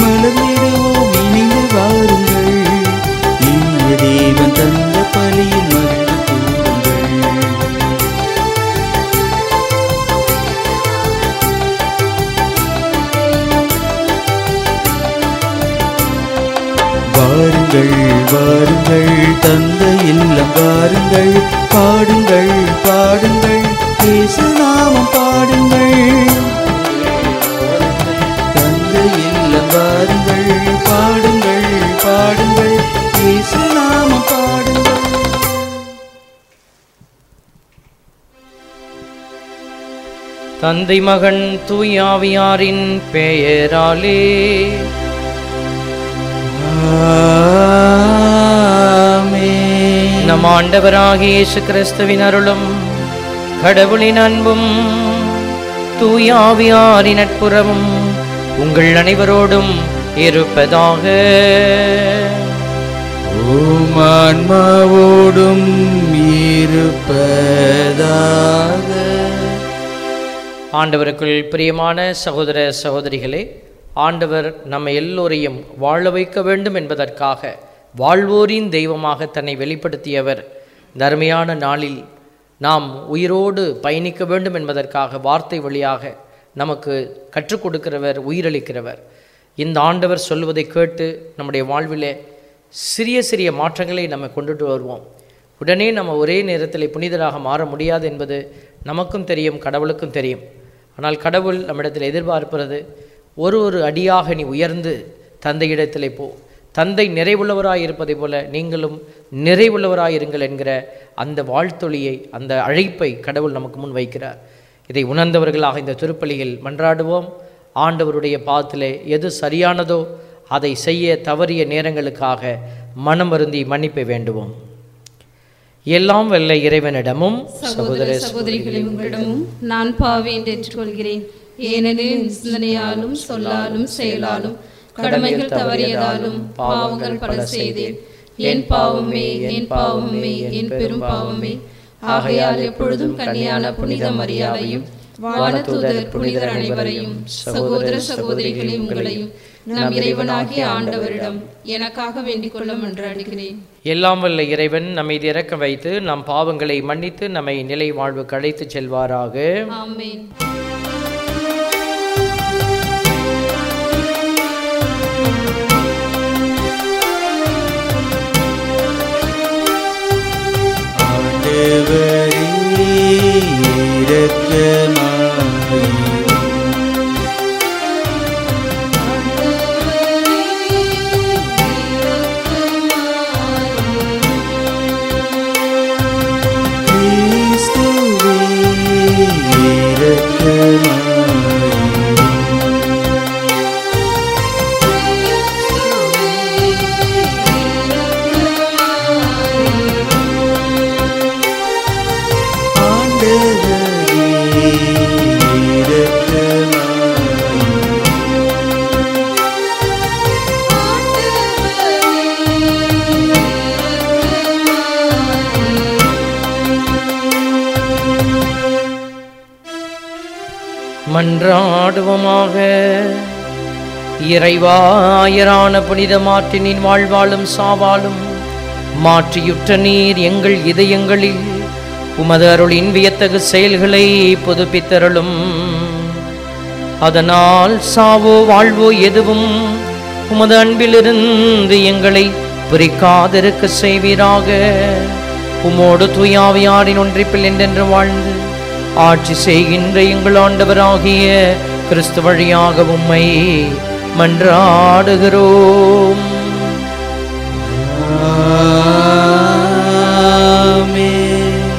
மலர்ந்திடுவோம் இணைந்து வாருங்கள் இனிய தேவன் தந்த பலியில் மகிழ்ந்து கூறுங்கள் வாருங்கள் வாருங்கள் தந்த இல்லம் வாருங்கள் பாடுங்கள் பாடுங்கள் இயேசு நாமம் பாடுங்கள் தந்த இல்லம் வாருங்கள் பாடுங்கள் பாடுங்கள் இயேசு நாமம் பாடுங்கள் தந்தை மகன் தூயாவியாரின் பெயராலே ஆமென். நம் ஆண்டவராகிய இயேசு கிறிஸ்துவின் அருளும் கடவுளின் அன்பும் தூயாவியாரின் நட்புறவும் உங்கள் அனைவரோடும் இருப்பதாக உம் ஆன்மாவோடும் இருப்பதாக ஆண்டவருக்குள் பிரியமான சகோதர சகோதரிகளே ஆண்டவர் நம்ம எல்லோரையும் வாழ வைக்க வேண்டும் என்பதற்காக வாழ்வோரின் தெய்வமாக தன்னை வெளிப்படுத்தியவர் தர்மையான நாளில் நாம் உயிரோடு பயணிக்க வேண்டும் என்பதற்காக வார்த்தை வழியாக நமக்கு கற்றுக் கொடுக்கிறவர் உயிரளிக்கிறவர் இந்த ஆண்டவர் சொல்வதை கேட்டு நம்முடைய வாழ்விலே சிறிய சிறிய மாற்றங்களை நம்ம கொண்டுட்டு வருவோம் உடனே நம்ம ஒரே நேரத்தில் புனிதராக மாற முடியாது என்பது நமக்கும் தெரியும் கடவுளுக்கும் தெரியும் ஆனால் கடவுள் நம்மிடத்தில் எதிர்பார்ப்பது ஒரு ஒரு அடியாக நீ உயர்ந்து தந்தையிடத்திலே போ தந்தை நிறைவுள்ளவராய் இருப்பதைப் போல நீங்களும் நிறைவுள்ளவராயிருங்கள் என்கிற அந்த வாழ்த்தொழியை அந்த அழைப்பை கடவுள் நமக்கு முன் வைக்கிறார் இதை உணர்ந்தவர்களாக இந்த திருப்பலியில் மன்றாடுவோம் ஆண்டவருடைய பாதத்திலே எது சரியானதோ அதை செய்ய தவறிய நேரங்களுக்காக மனம் வருந்தி மன்னிப்பை வேண்டுவோம் எல்லாம் வல்ல இறைவனிடமும் சகோதர சகோதரிகளை உங்களிடமும் நான் பாவி என்று ஏற்றுக்கொள்கிறேன் ஏனெனில் சிந்தனையாலும் சொல்லாலும் செயலாலும் கடமைகள் தவறியதாலும் பாவங்கள் பல செய்தேன் என் பாவமே என் பாவமே என் பெரும் பாவமே ஆகையால் எப்பொழுதும் கன்னியான புனித மரியாதையும் வானதூதர் புனிதர் அனைவரையும் சகோதர சகோதரிகளை உங்களையும் நம் இறைவனாகிய ஆண்டவரிடம் எனக்காக வேண்டிக் கொள்ள மன்றாடுகிறேன் எல்லாம் வல்ல இறைவன் நம்மை இறக்க வைத்து நம் பாவங்களை மன்னித்து நம்மை நிலை வாழ்வுக்கு அழைத்துச் செல்வாராக ஆமென் ஆண்டவரே இரக்கமாயிரும் கிறிஸ்துவே இரக்கமாயிரும் ஆண்டவரே இரக்கமாயிரும் மன்றாடுவோமாக இறைவாயரான புனித மாற்றினின் வாழ்வாலும் சாவாலும் மாற்றியுற்ற நீர் எங்கள் இதயங்களில் உமது அருளின் வியத்தகு செயல்களை புதுப்பித்தருளும் அதனால் சாவோ வாழ்வோ எதுவும் உமது அன்பிலிருந்து எங்களை பிரிக்காதிருக்க செய்வீராக உமோடு தூயாவியாரின் ஒன்றிப்பில் என்றென்று வாழ்ந்து ஆட்சி செய்கின்ற எங்கள் ஆண்டவராகிய கிறிஸ்து வழியாக உம்மை மன்றாடுகிறோம் ஆமென்.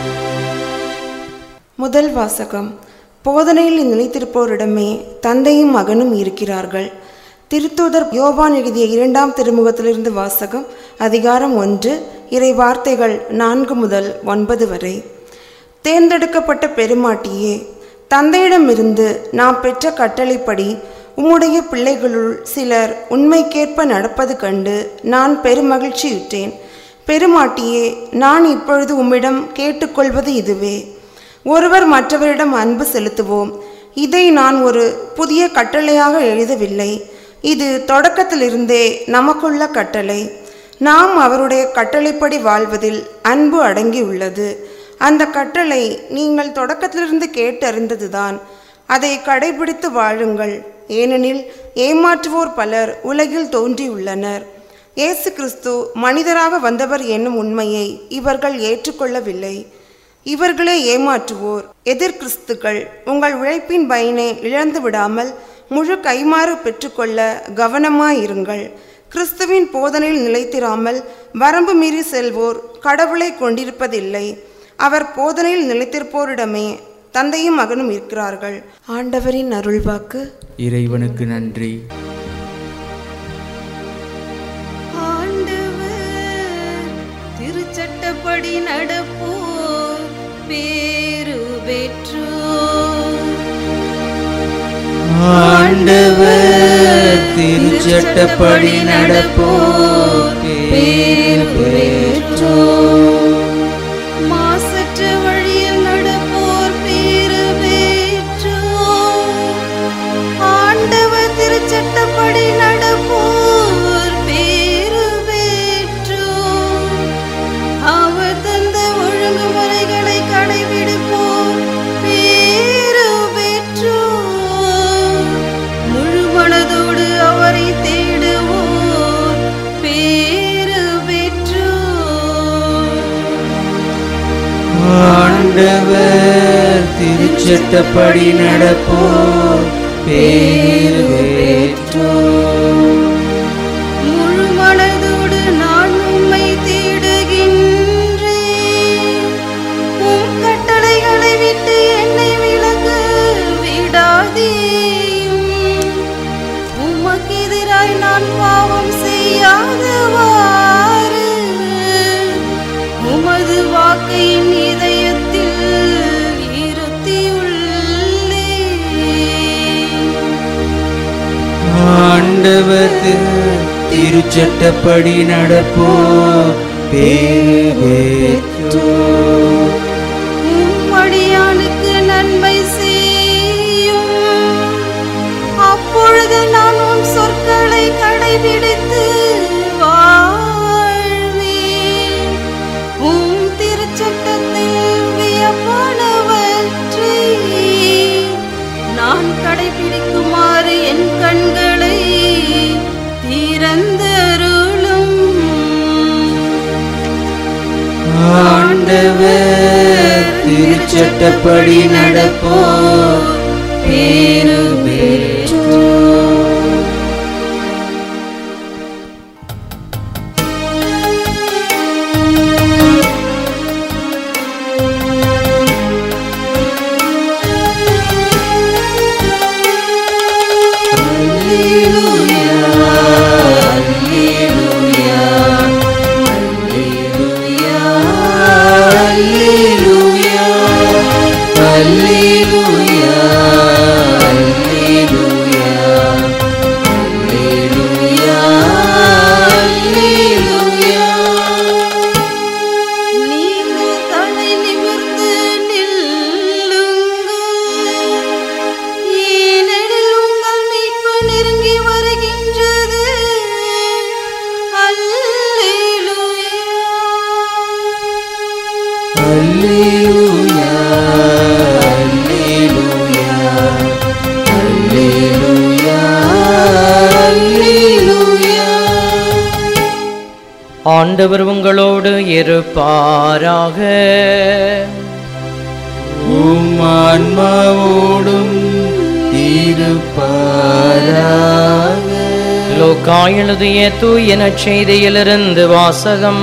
முதல் வாசகம் போதனையில் நிலைத்திருப்போரிடமே தந்தையும் மகனும் இருக்கிறார்கள் திருத்தூதர் யோவான் எழுதிய இரண்டாம் திருமுகத்திலிருந்து வாசகம் அதிகாரம் ஒன்று இறை வார்த்தைகள் நான்கு முதல் ஒன்பது வரை தேர்ந்தெடுக்கப்பட்ட பெருமாட்டியே தந்தையிடமிருந்து நாம் பெற்ற கட்டளைப்படி உம்முடைய பிள்ளைகளுள் சிலர் உண்மைக்கேற்ப நடப்பது கண்டு நான் பெருமகிழ்ச்சியுற்றேன் பெருமாட்டியே நான் இப்பொழுது உம்மிடம் கேட்டுக்கொள்வது இதுவே ஒருவர் மற்றவரிடம் அன்பு செலுத்துவோம் இதை நான் ஒரு புதிய கட்டளையாக எழுதவில்லை இது தொடக்கத்திலிருந்தே நமக்குள்ள கட்டளை நாம் அவருடைய கட்டளைப்படி வாழ்வதில் அன்பு அடங்கியுள்ளது அந்த கட்டளை நீங்கள் தொடக்கத்திலிருந்து கேட்டறிந்ததுதான் அதை கடைபிடித்து வாழுங்கள் ஏனெனில் ஏமாற்றுவோர் பலர் உலகில் தோன்றியுள்ளனர் இயேசு கிறிஸ்து மனிதராக வந்தவர் என்னும் உண்மையை இவர்கள் ஏற்றுக்கொள்ளவில்லை இவர்களே ஏமாற்றுவோர் எதிர்கிறிஸ்துக்கள் உங்கள் உழைப்பின் பயனை இழந்து விடாமல் முழு கைமாறு பெற்றுக்கொள்ள கவனமாயிருங்கள் கிறிஸ்துவின் போதனையில் நிலைத்திராமல் வரம்பு மீறி செல்வோர் கடவுளை கொண்டிருப்பதில்லை அவர் போதனையில் நிலைத்திருப்போரிடமே தந்தையும் மகனும் இருக்கிறார்கள் ஆண்டவரின் அருள்வாக்கு இறைவனுக்கு நன்றி ஆண்டவர் திருச்சட்டப்படி நடப்போர் பேரு பெற்றோர் ஆண்டவர் திருச்சட்டப்படி நடப்போர் பேர் பெற்றோர் மாசற்ற வழியில் நடப்போர் பேரு பெற்றோர் ஆண்டவர் திருச்சட்டப்படி நடப்போர் பேரு பெற்றோர் அவர் தந்த ஒழுங்குமுறைகளை கடைபிடிப்போர் பேரு பெற்றோர் முழு மனதோடு அவரை தேடுவோர் பேரு பெற்றோர் ஆண்டவர் திருச்சட்டப்படி நடப்போர் பேர் பெற்றோர் முழு மனதோடு நான் உம்மை தேடுகின்றேன் உம் கட்டளைகளை விட்டு என்னை விலக விடாதேயும் உமக்கு எதிராய் நான் பாவம் செய்யாதவாறு உமது வாக்கை என் இதயத்தில் இருத்தியுள்ளேன் ஆண்டவர் திரு- திருச்சட்டப்படி நடப்போர் பேர் பெற்றோர் உம்மடியானுக்கு நன்மை செய்யும் அப்பொழுது நான் உன் சொற்களை கடைபிடித்து வாழ்வேன் உம் திருச்சட்டத்தில் வியப்பானவற்றை நான் கடைபிடிக்குமாறு என் கண்களை திறந்தருளும் ஆண்டவர் திருச்சட்டப்படி நடப்போர் பேரு பெற்றோர் நீங்கள் தலை நிமிர்ந்து நில்லுங்கள் ஏனெனில் உங்கள் மீட்பு நெருங்கி வருகின்றது அல்லேலூயா Alleluia, Alleluia, Alleluia, Alleluia. ஆண்டவர் உங்களோடு இருப்பாராக உம் ஆன்மாவோடும் இருப்பாராக லோக்கா எழுதிய தூய நற்செய்தியிலிருந்து வாசகம்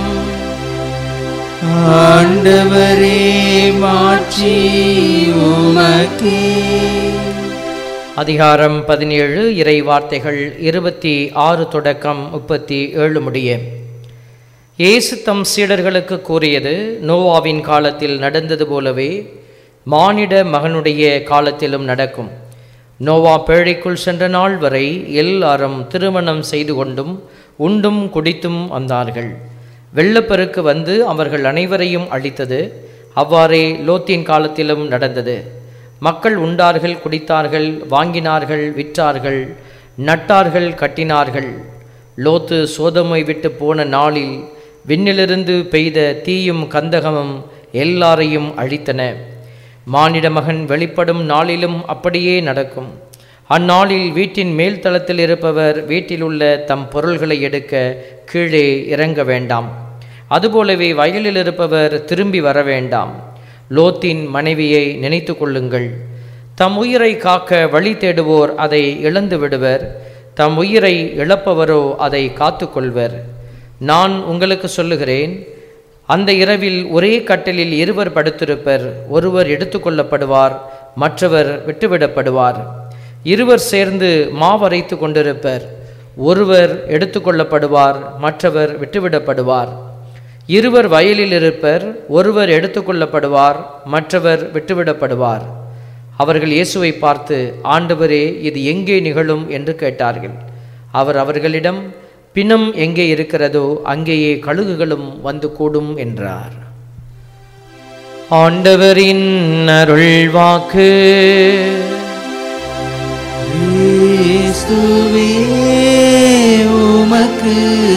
ஆண்டவரே மாற்றி உமக்கே அதிகாரம் பதினேழு இறை வார்த்தைகள் இருபத்தி ஆறு தொடக்கம் முப்பத்தி ஏழு முடிய இயேசு தம் சீடர்களுக்கு கூறியது நோவாவின் காலத்தில் நடந்தது போலவே மானிட மகனுடைய காலத்திலும் நடக்கும் நோவா பேழைக்குள் சென்ற நாள் வரை எல்லாரும் திருமணம் செய்து கொண்டும் உண்டும் குடித்தும் வந்தார்கள் வெள்ளப்பெருக்கு வந்து அவர்கள் அனைவரையும் அழித்தது அவ்வாறே லோத்தின் காலத்திலும் நடந்தது மக்கள் உண்டார்கள் குடித்தார்கள் வாங்கினார்கள் விற்றார்கள் நட்டார்கள் கட்டினார்கள் லோத்து சோதமை விட்டு போன நாளில் விண்ணிலிருந்து பெய்த தீயும் கந்தகமும் எல்லாரையும் அழித்தன மானிட மகன் வெளிப்படும் நாளிலும் அப்படியே நடக்கும் அந்நாளில் வீட்டின் மேல் தளத்தில் இருப்பவர் வீட்டிலுள்ள தம் பொருள்களை எடுக்க கீழே இறங்க வேண்டாம் அதுபோலவே வயலில் இருப்பவர் திரும்பி வர வேண்டாம் லோத்தின் மனைவியை நினைத்து கொள்ளுங்கள் தம் உயிரை காக்க வழி தேடுவோர் அதை இழந்து விடுவர் தம் உயிரை இழப்பவரோ அதை காத்துக்கொள்வர் நான் உங்களுக்கு சொல்லுகிறேன் அந்த இரவில் ஒரே கட்டிலில் இருவர் படுத்திருப்பர் ஒருவர் எடுத்துக்கொள்ளப்படுவார் மற்றவர் விட்டுவிடப்படுவார் இருவர் சேர்ந்து மாவரைத்து கொண்டிருப்பர் ஒருவர் எடுத்துக்கொள்ளப்படுவார் மற்றவர் விட்டுவிடப்படுவார் இருவர் வயலில் இருப்பர் ஒருவர் எடுத்துக்கொள்ளப்படுவார் மற்றவர் விட்டுவிடப்படுவார் அவர்கள் இயேசுவை பார்த்து ஆண்டவரே இது எங்கே நிகழும் என்று கேட்டார்கள் அவர் அவர்களிடம் பிணம் எங்கே இருக்கிறதோ அங்கேயே கழுகுகளும் வந்து கூடும் என்றார் ஆண்டவரின் அருள் வாக்கு கிறிஸ்துவே உமக்கு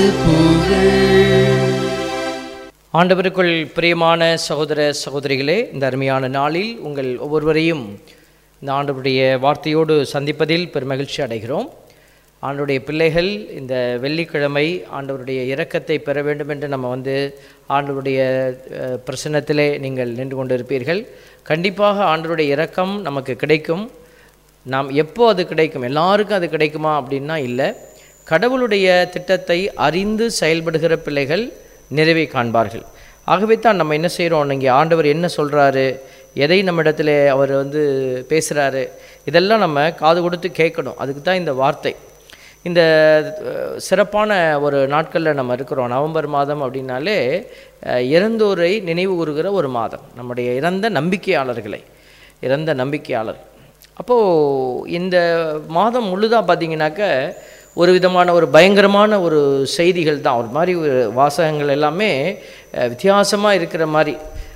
புகழ் ஆண்டவருக்குள் பிரியமான சகோதர சகோதரிகளே இந்த அருமையான நாளில் உங்கள் ஒவ்வொருவரையும் இந்த ஆண்டவருடைய வார்த்தையோடு சந்திப்பதில் பெருமகிழ்ச்சி அடைகிறோம் ஆண்டவருடைய பிள்ளைகள் இந்த வெள்ளிக்கிழமை ஆண்டவருடைய இரக்கத்தை பெற வேண்டும் என்று நம்ம வந்து ஆண்டவருடைய அஹ், பிரசன்னத்திலே நீங்கள் நின்று கொண்டிருப்பீர்கள் கண்டிப்பாக ஆண்டவருடைய இரக்கம் நமக்கு கிடைக்கும் நாம் எப்போ அது கிடைக்கும் எல்லாருக்கும் அது கிடைக்குமா அப்படின்னா இல்லை கடவுளுடைய திட்டத்தை அறிந்து செயல்படுகிற பிள்ளைகள் நிறைவை காண்பார்கள் ஆகவே தான் நம்ம என்ன செய்கிறோம் இங்கே ஆண்டவர் என்ன சொல்கிறாரு எதை நம்ம இடத்துல அவர் வந்து பேசுகிறாரு இதெல்லாம் நம்ம காது கொடுத்து கேட்கணும் அதுக்கு தான் இந்த வார்த்தை இந்த அஹ், சிறப்பான ஒரு நாட்களில் நம்ம இருக்கிறோம் நவம்பர் மாதம் அப்படின்னாலே அஹ், இறந்தோரை நினைவு கூறுகிற ஒரு மாதம் நம்முடைய இறந்த நம்பிக்கையாளர்களை இறந்த நம்பிக்கையாளர் அப்போது இந்த மாதம் முழுதாக பார்த்தீங்கன்னாக்க ஒரு விதமான ஒரு பயங்கரமான ஒரு செய்திகள் தான் ஒரு மாதிரி ஒரு வாசகங்கள் எல்லாமே வித்தியாசமாக இருக்கிற மாதிரி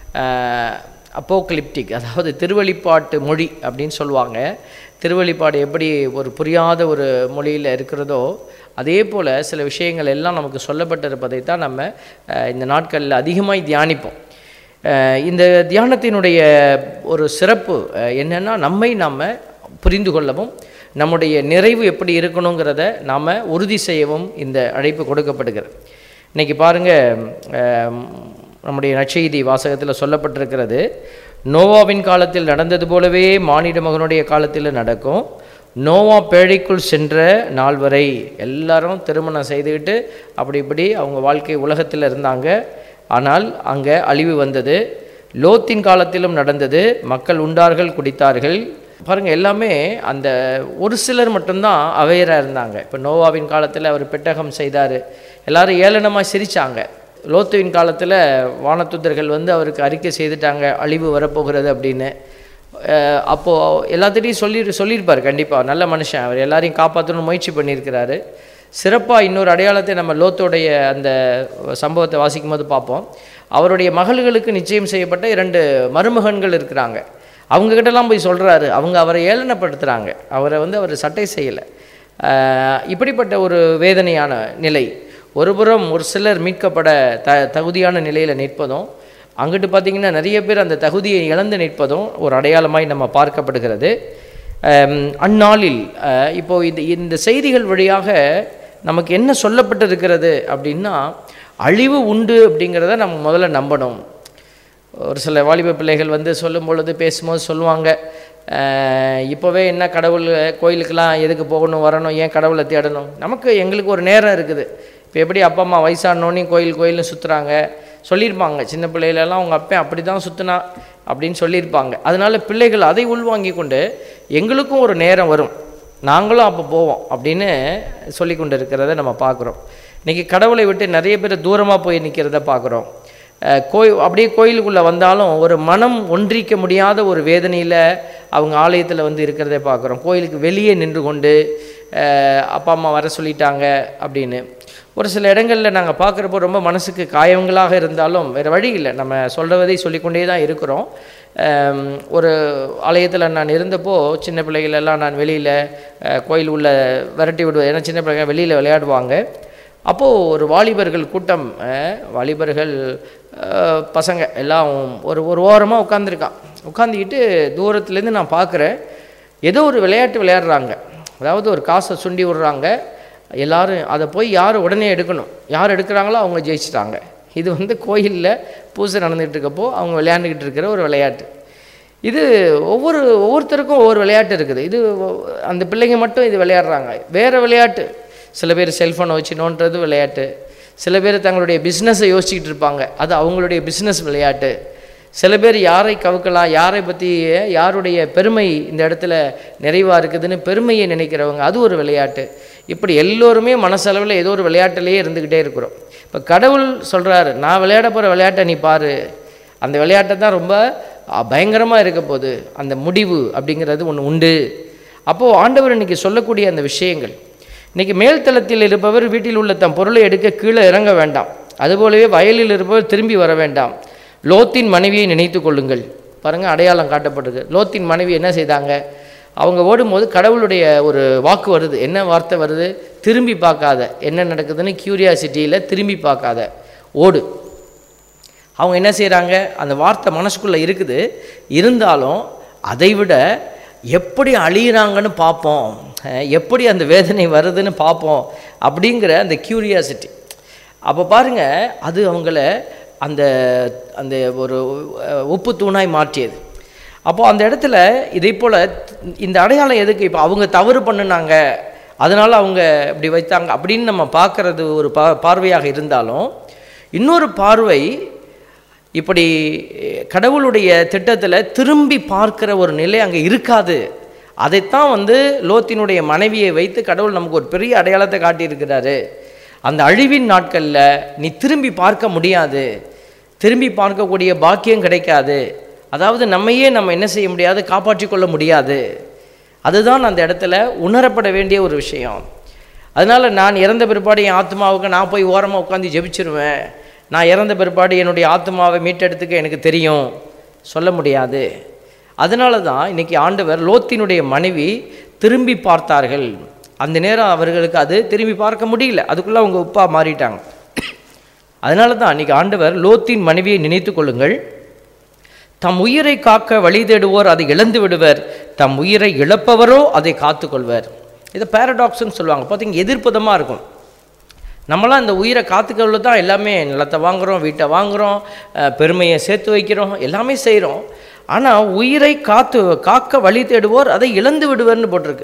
அப்போக்லிப்டிக் அதாவது திருவழிப்பாட்டு மொழி அப்படின்னு சொல்லுவாங்க திருவழிப்பாடு எப்படி ஒரு புரியாத ஒரு மொழியில் இருக்கிறதோ அதே போல் சில விஷயங்கள் எல்லாம் நமக்கு சொல்லப்பட்டிருப்பதை தான் நம்ம அஹ், இந்த நாட்களில் அதிகமாக தியானிப்போம் அஹ், இந்த தியானத்தினுடைய ஒரு சிறப்பு அஹ், என்னன்னா நம்மை நாம் புரிந்து கொள்ளவும் நம்முடைய நிறைவு எப்படி இருக்கணுங்கிறத நாம் உறுதி செய்யவும் இந்த அழைப்பு கொடுக்கப்படுகிறது இன்னைக்கு பாருங்கள் நம்முடைய நற்செய்தி வாசகத்தில் சொல்லப்பட்டிருக்கிறது நோவாவின் காலத்தில் நடந்தது போலவே மானிட மகனுடைய காலத்தில் நடக்கும் நோவா பேழைக்குள் சென்ற நாள் வரை எல்லாரும் திருமணம் செய்துக்கிட்டு அப்படி இப்படி அவங்க வாழ்க்கை உலகத்தில் இருந்தாங்க ஆனால் அங்கே அழிவு வந்தது லோத்தின் காலத்திலும் நடந்தது மக்கள் உண்டார்கள் குடித்தார்கள் பாருங்கள் எல்லாமே அந்த ஒரு சிலர் மட்டும்தான் அவையராக இருந்தாங்க இப்போ நோவாவின் காலத்தில் அவர் பெட்டகம் செய்தார் எல்லாரும் ஏளனமாக சிரித்தாங்க லோத்துவின் காலத்தில் வானத்துதர்கள் வந்து அவருக்கு அறிக்கை செய்துட்டாங்க அழிவு வரப்போகிறது அப்படின்னு அஹ் அப்போ எல்லாத்திட்டையும் சொல்லி சொல்லியிருப்பார் கண்டிப்பாக நல்ல மனுஷன் அவர் எல்லாரையும் காப்பாற்றணும்னு முயற்சி பண்ணியிருக்கிறாரு சிறப்பாக இன்னொரு அடையாளத்தை நம்ம லோத்தோடைய அந்த சம்பவத்தை வாசிக்கும் போது பார்ப்போம் அவருடைய மகள்களுக்கு நிச்சயம் செய்யப்பட்ட இரண்டு மருமகன்கள் இருக்கிறாங்க அவங்க கிட்டலாம் போய் சொல்கிறாரு அவங்க அவரை ஏளனப்படுத்துகிறாங்க அவரை வந்து அவர் சட்டை செய்யலை இப்படிப்பட்ட ஒரு வேதனையான நிலை ஒருபுறம் ஒரு சிலர் மீட்கப்பட த தகுதியான நிலையில் நிற்பதும் அங்கிட்டு பார்த்திங்கன்னா நிறைய பேர் அந்த தகுதியை இழந்து நிற்பதும் ஒரு அடையாளமாய் நம்ம பார்க்கப்படுகிறது அம், அந்நாளில் அஹ், இப்போ இந்த இந்த செய்திகள் வழியாக நமக்கு என்ன சொல்லப்பட்டிருக்கிறது அப்படின்னா அழிவு உண்டு அப்படிங்கிறத நம்ம முதல்ல நம்பணும் ஒரு சில வாலிப பிள்ளைகள் வந்து சொல்லும் பொழுது பேசும்போது சொல்லுவாங்க அஹ், இப்போவே என்ன கடவுள் கோயிலுக்கெல்லாம் எதுக்கு போகணும் வரணும் ஏன் கடவுளை தேடணும் நமக்கு எங்களுக்கு ஒரு நேரம் இருக்குது இப்போ எப்படி அப்பா அம்மா வயசானோன்னே கோயில் கோயில்னு சுற்றுறாங்க சொல்லியிருப்பாங்க சின்ன பிள்ளைகளெல்லாம் அவங்க அப்பா அப்படி தான் சுற்றினா அப்படின்னு சொல்லியிருப்பாங்க அதனால பிள்ளைகள் அதை உள்வாங்கி கொண்டு எங்களுக்கும் ஒரு நேரம் வரும் நாங்களும் அப்போ போவோம் அப்படின்னு சொல்லி கொண்டு இருக்கிறத நம்ம பார்க்குறோம் இன்றைக்கி கடவுளை விட்டு நிறைய பேர் தூரமாக போய் நிற்கிறத பார்க்குறோம் கோய் அப்படியே கோயிலுக்குள்ளே வந்தாலும் ஒரு மனம் ஒன்றிக்க முடியாத ஒரு வேதனையில் அவங்க ஆலயத்தில் வந்து இருக்கிறத பார்க்குறோம் கோயிலுக்கு வெளியே நின்று கொண்டு அஹ், அப்பா அம்மா வர சொல்லிட்டாங்க அப்படின்னு ஒரு சில இடங்களில் நாங்கள் பார்க்குறப்போ ரொம்ப மனசுக்கு காயங்களாக இருந்தாலும் வேறு வழி இல்லை நம்ம சொல்கிறதை சொல்லிக்கொண்டே தான் இருக்கிறோம் ஆம், ஒரு ஆலயத்தில் நான் இருந்தப்போ சின்ன பிள்ளைகள் எல்லாம் நான் வெளியில் கோயில் உள்ள விரட்டி விடுவேன் ஏன்னா சின்ன பிள்ளைங்க வெளியில் விளையாடுவாங்க அப்போது ஒரு வாலிபர்கள் கூட்டம் அஹ், வாலிபர்கள் அஹ், பசங்க எல்லாம் ஒரு ஒரு ஓரமாக உட்காந்துருக்கான் உட்காந்துக்கிட்டு தூரத்துலேருந்து நான் பார்க்குறேன் ஏதோ ஒரு விளையாட்டு விளையாடுறாங்க அதாவது ஒரு காசை சுண்டி விடுறாங்க எல்லாரும் அதை போய் யார் உடனே எடுக்கணும் யார் எடுக்கிறாங்களோ அவங்க ஜெயிச்சிட்டாங்க இது வந்து கோயிலில் பூஜை நடந்துகிட்டு இருக்கப்போ அவங்க விளையாண்டுக்கிட்டு இருக்கிற ஒரு விளையாட்டு இது ஒவ்வொரு ஒவ்வொருத்தருக்கும் ஒவ்வொரு விளையாட்டு இருக்குது இது ஒ- அந்த பிள்ளைங்க மட்டும் இது விளையாடுறாங்க வேறு விளையாட்டு சில பேர் செல்ஃபோனை வச்சு நோண்டுறது விளையாட்டு சில பேர் தங்களுடைய பிஸ்னஸை யோசிச்சுக்கிட்டு இருப்பாங்க அது அவங்களுடைய பிஸ்னஸ் விளையாட்டு சில பேர் யாரை கவுக்கலாம் யாரை பற்றி யாருடைய பெருமை இந்த இடத்துல நிறைவாக இருக்குதுன்னு பெருமையை நினைக்கிறவங்க அது ஒரு விளையாட்டு இப்படி எல்லோருமே மனசளவில் ஏதோ ஒரு விளையாட்டுலேயே இருந்துக்கிட்டே இருக்கிறோம் இப்போ கடவுள் சொல்கிறாரு நான் விளையாட போகிற விளையாட்டை நீ பாரு அந்த விளையாட்டை தான் ரொம்ப பயங்கரமாக இருக்க போகுது அந்த முடிவு அப்படிங்கிறது ஒன்று உண்டு அப்போது ஆண்டவர் இன்னைக்கு சொல்லக்கூடிய அந்த விஷயங்கள் இன்னைக்கு மேல்தளத்தில் இருப்பவர் வீட்டில் உள்ள தம் பொருளை எடுக்க கீழே இறங்க வேண்டாம் அதுபோலவே வயலில் இருப்பவர் திரும்பி வர வேண்டாம் லோத்தின் மனைவியை நினைத்து கொள்ளுங்கள் பாருங்கள் அடையாளம் காட்டப்படுது லோத்தின் மனைவி என்ன செய்தாங்க அவங்க ஓடும்போது கடவுளுடைய ஒரு வாக்கு வருது என்ன வார்த்தை வருது திரும்பி பார்க்காத என்ன நடக்குதுன்னு கியூரியாசிட்டியில் திரும்பி பார்க்காத ஓடு அவங்க என்ன செய்கிறாங்க அந்த வார்த்தை மனசுக்குள்ளே இருக்குது இருந்தாலும் அதை விட எப்படி அழியிறாங்கன்னு பார்ப்போம் அஹ் எப்படி அந்த வேதனை வருதுன்னு பார்ப்போம் அப்படிங்கிற அந்த கியூரியாசிட்டி அப்போ பாருங்க அது அவங்கள அந்த அந்த ஒரு அஹ், உப்பு தூணாய் மாற்றியது அப்போ அந்த இடத்துல இதே போல் இந்த அடையாளம் எதுக்கு இப்போ அவங்க தவறு பண்ணுனாங்க அதனால் அவங்க இப்படி வைத்தாங்க அப்படின்னு நம்ம பார்க்கறது ஒரு பா பார்வையாக இருந்தாலும் இன்னொரு பார்வை இப்படி கடவுளுடைய திட்டத்தில் திரும்பி பார்க்கிற ஒரு நிலை அங்கே இருக்காது அதைத்தான் வந்து லோத்தினுடைய மனைவியை வைத்து கடவுள் நமக்கு ஒரு பெரிய அடையாளத்தை காட்டியிருக்கிறாரு அந்த அழிவின் நாட்களில் நீ திரும்பி பார்க்க முடியாது திரும்பி பார்க்கக்கூடிய பாக்கியம் கிடைக்காது அதாவது நம்மையே நம்ம என்ன செய்ய முடியாது காப்பாற்றிக் கொள்ள முடியாது அதுதான் அந்த இடத்துல உணரப்பட வேண்டிய ஒரு விஷயம் அதனால் நான் இறந்த பிற்பாடு என் ஆத்மாவுக்கு நான் போய் ஓரமாக உட்காந்து ஜெபிச்சிருவேன் நான் இறந்த பிற்பாடு என்னுடைய ஆத்மாவை மீட்டெடுத்துக்க எனக்கு தெரியும் சொல்ல முடியாது அதனால தான் இன்னைக்கு ஆண்டவர் லோத்தினுடைய மனைவி திரும்பி பார்த்தார்கள் அந்த நேரம் அவர்களுக்கு அது திரும்பி பார்க்க முடியல அதுக்குள்ளே அவங்க உப்பா மாறிட்டாங்க அதனால தான் இன்னைக்கு ஆண்டவர் லோத்தின் மனைவியை நினைத்து கொள்ளுங்கள் தம் உயிரை காக்க வழி தேடுவோர் அதை இழந்து விடுவர் தம் உயிரை இழப்பவரோ அதை காத்துக்கொள்வர் இது பேரடாக்ஸ்னு சொல்லுவாங்க பார்த்தீங்க எதிர்ப்புதமாக இருக்கும் நம்மளாம் இந்த உயிரை காத்துக்கிறது தான் எல்லாமே நிலத்தை வாங்குகிறோம் வீட்டை வாங்குகிறோம் அஹ், பெருமையை சேர்த்து வைக்கிறோம் எல்லாமே செய்கிறோம் ஆனால் உயிரை காத்து காக்க வழி தேடுவோர் அதை இழந்து விடுவர்னு போட்டிருக்கு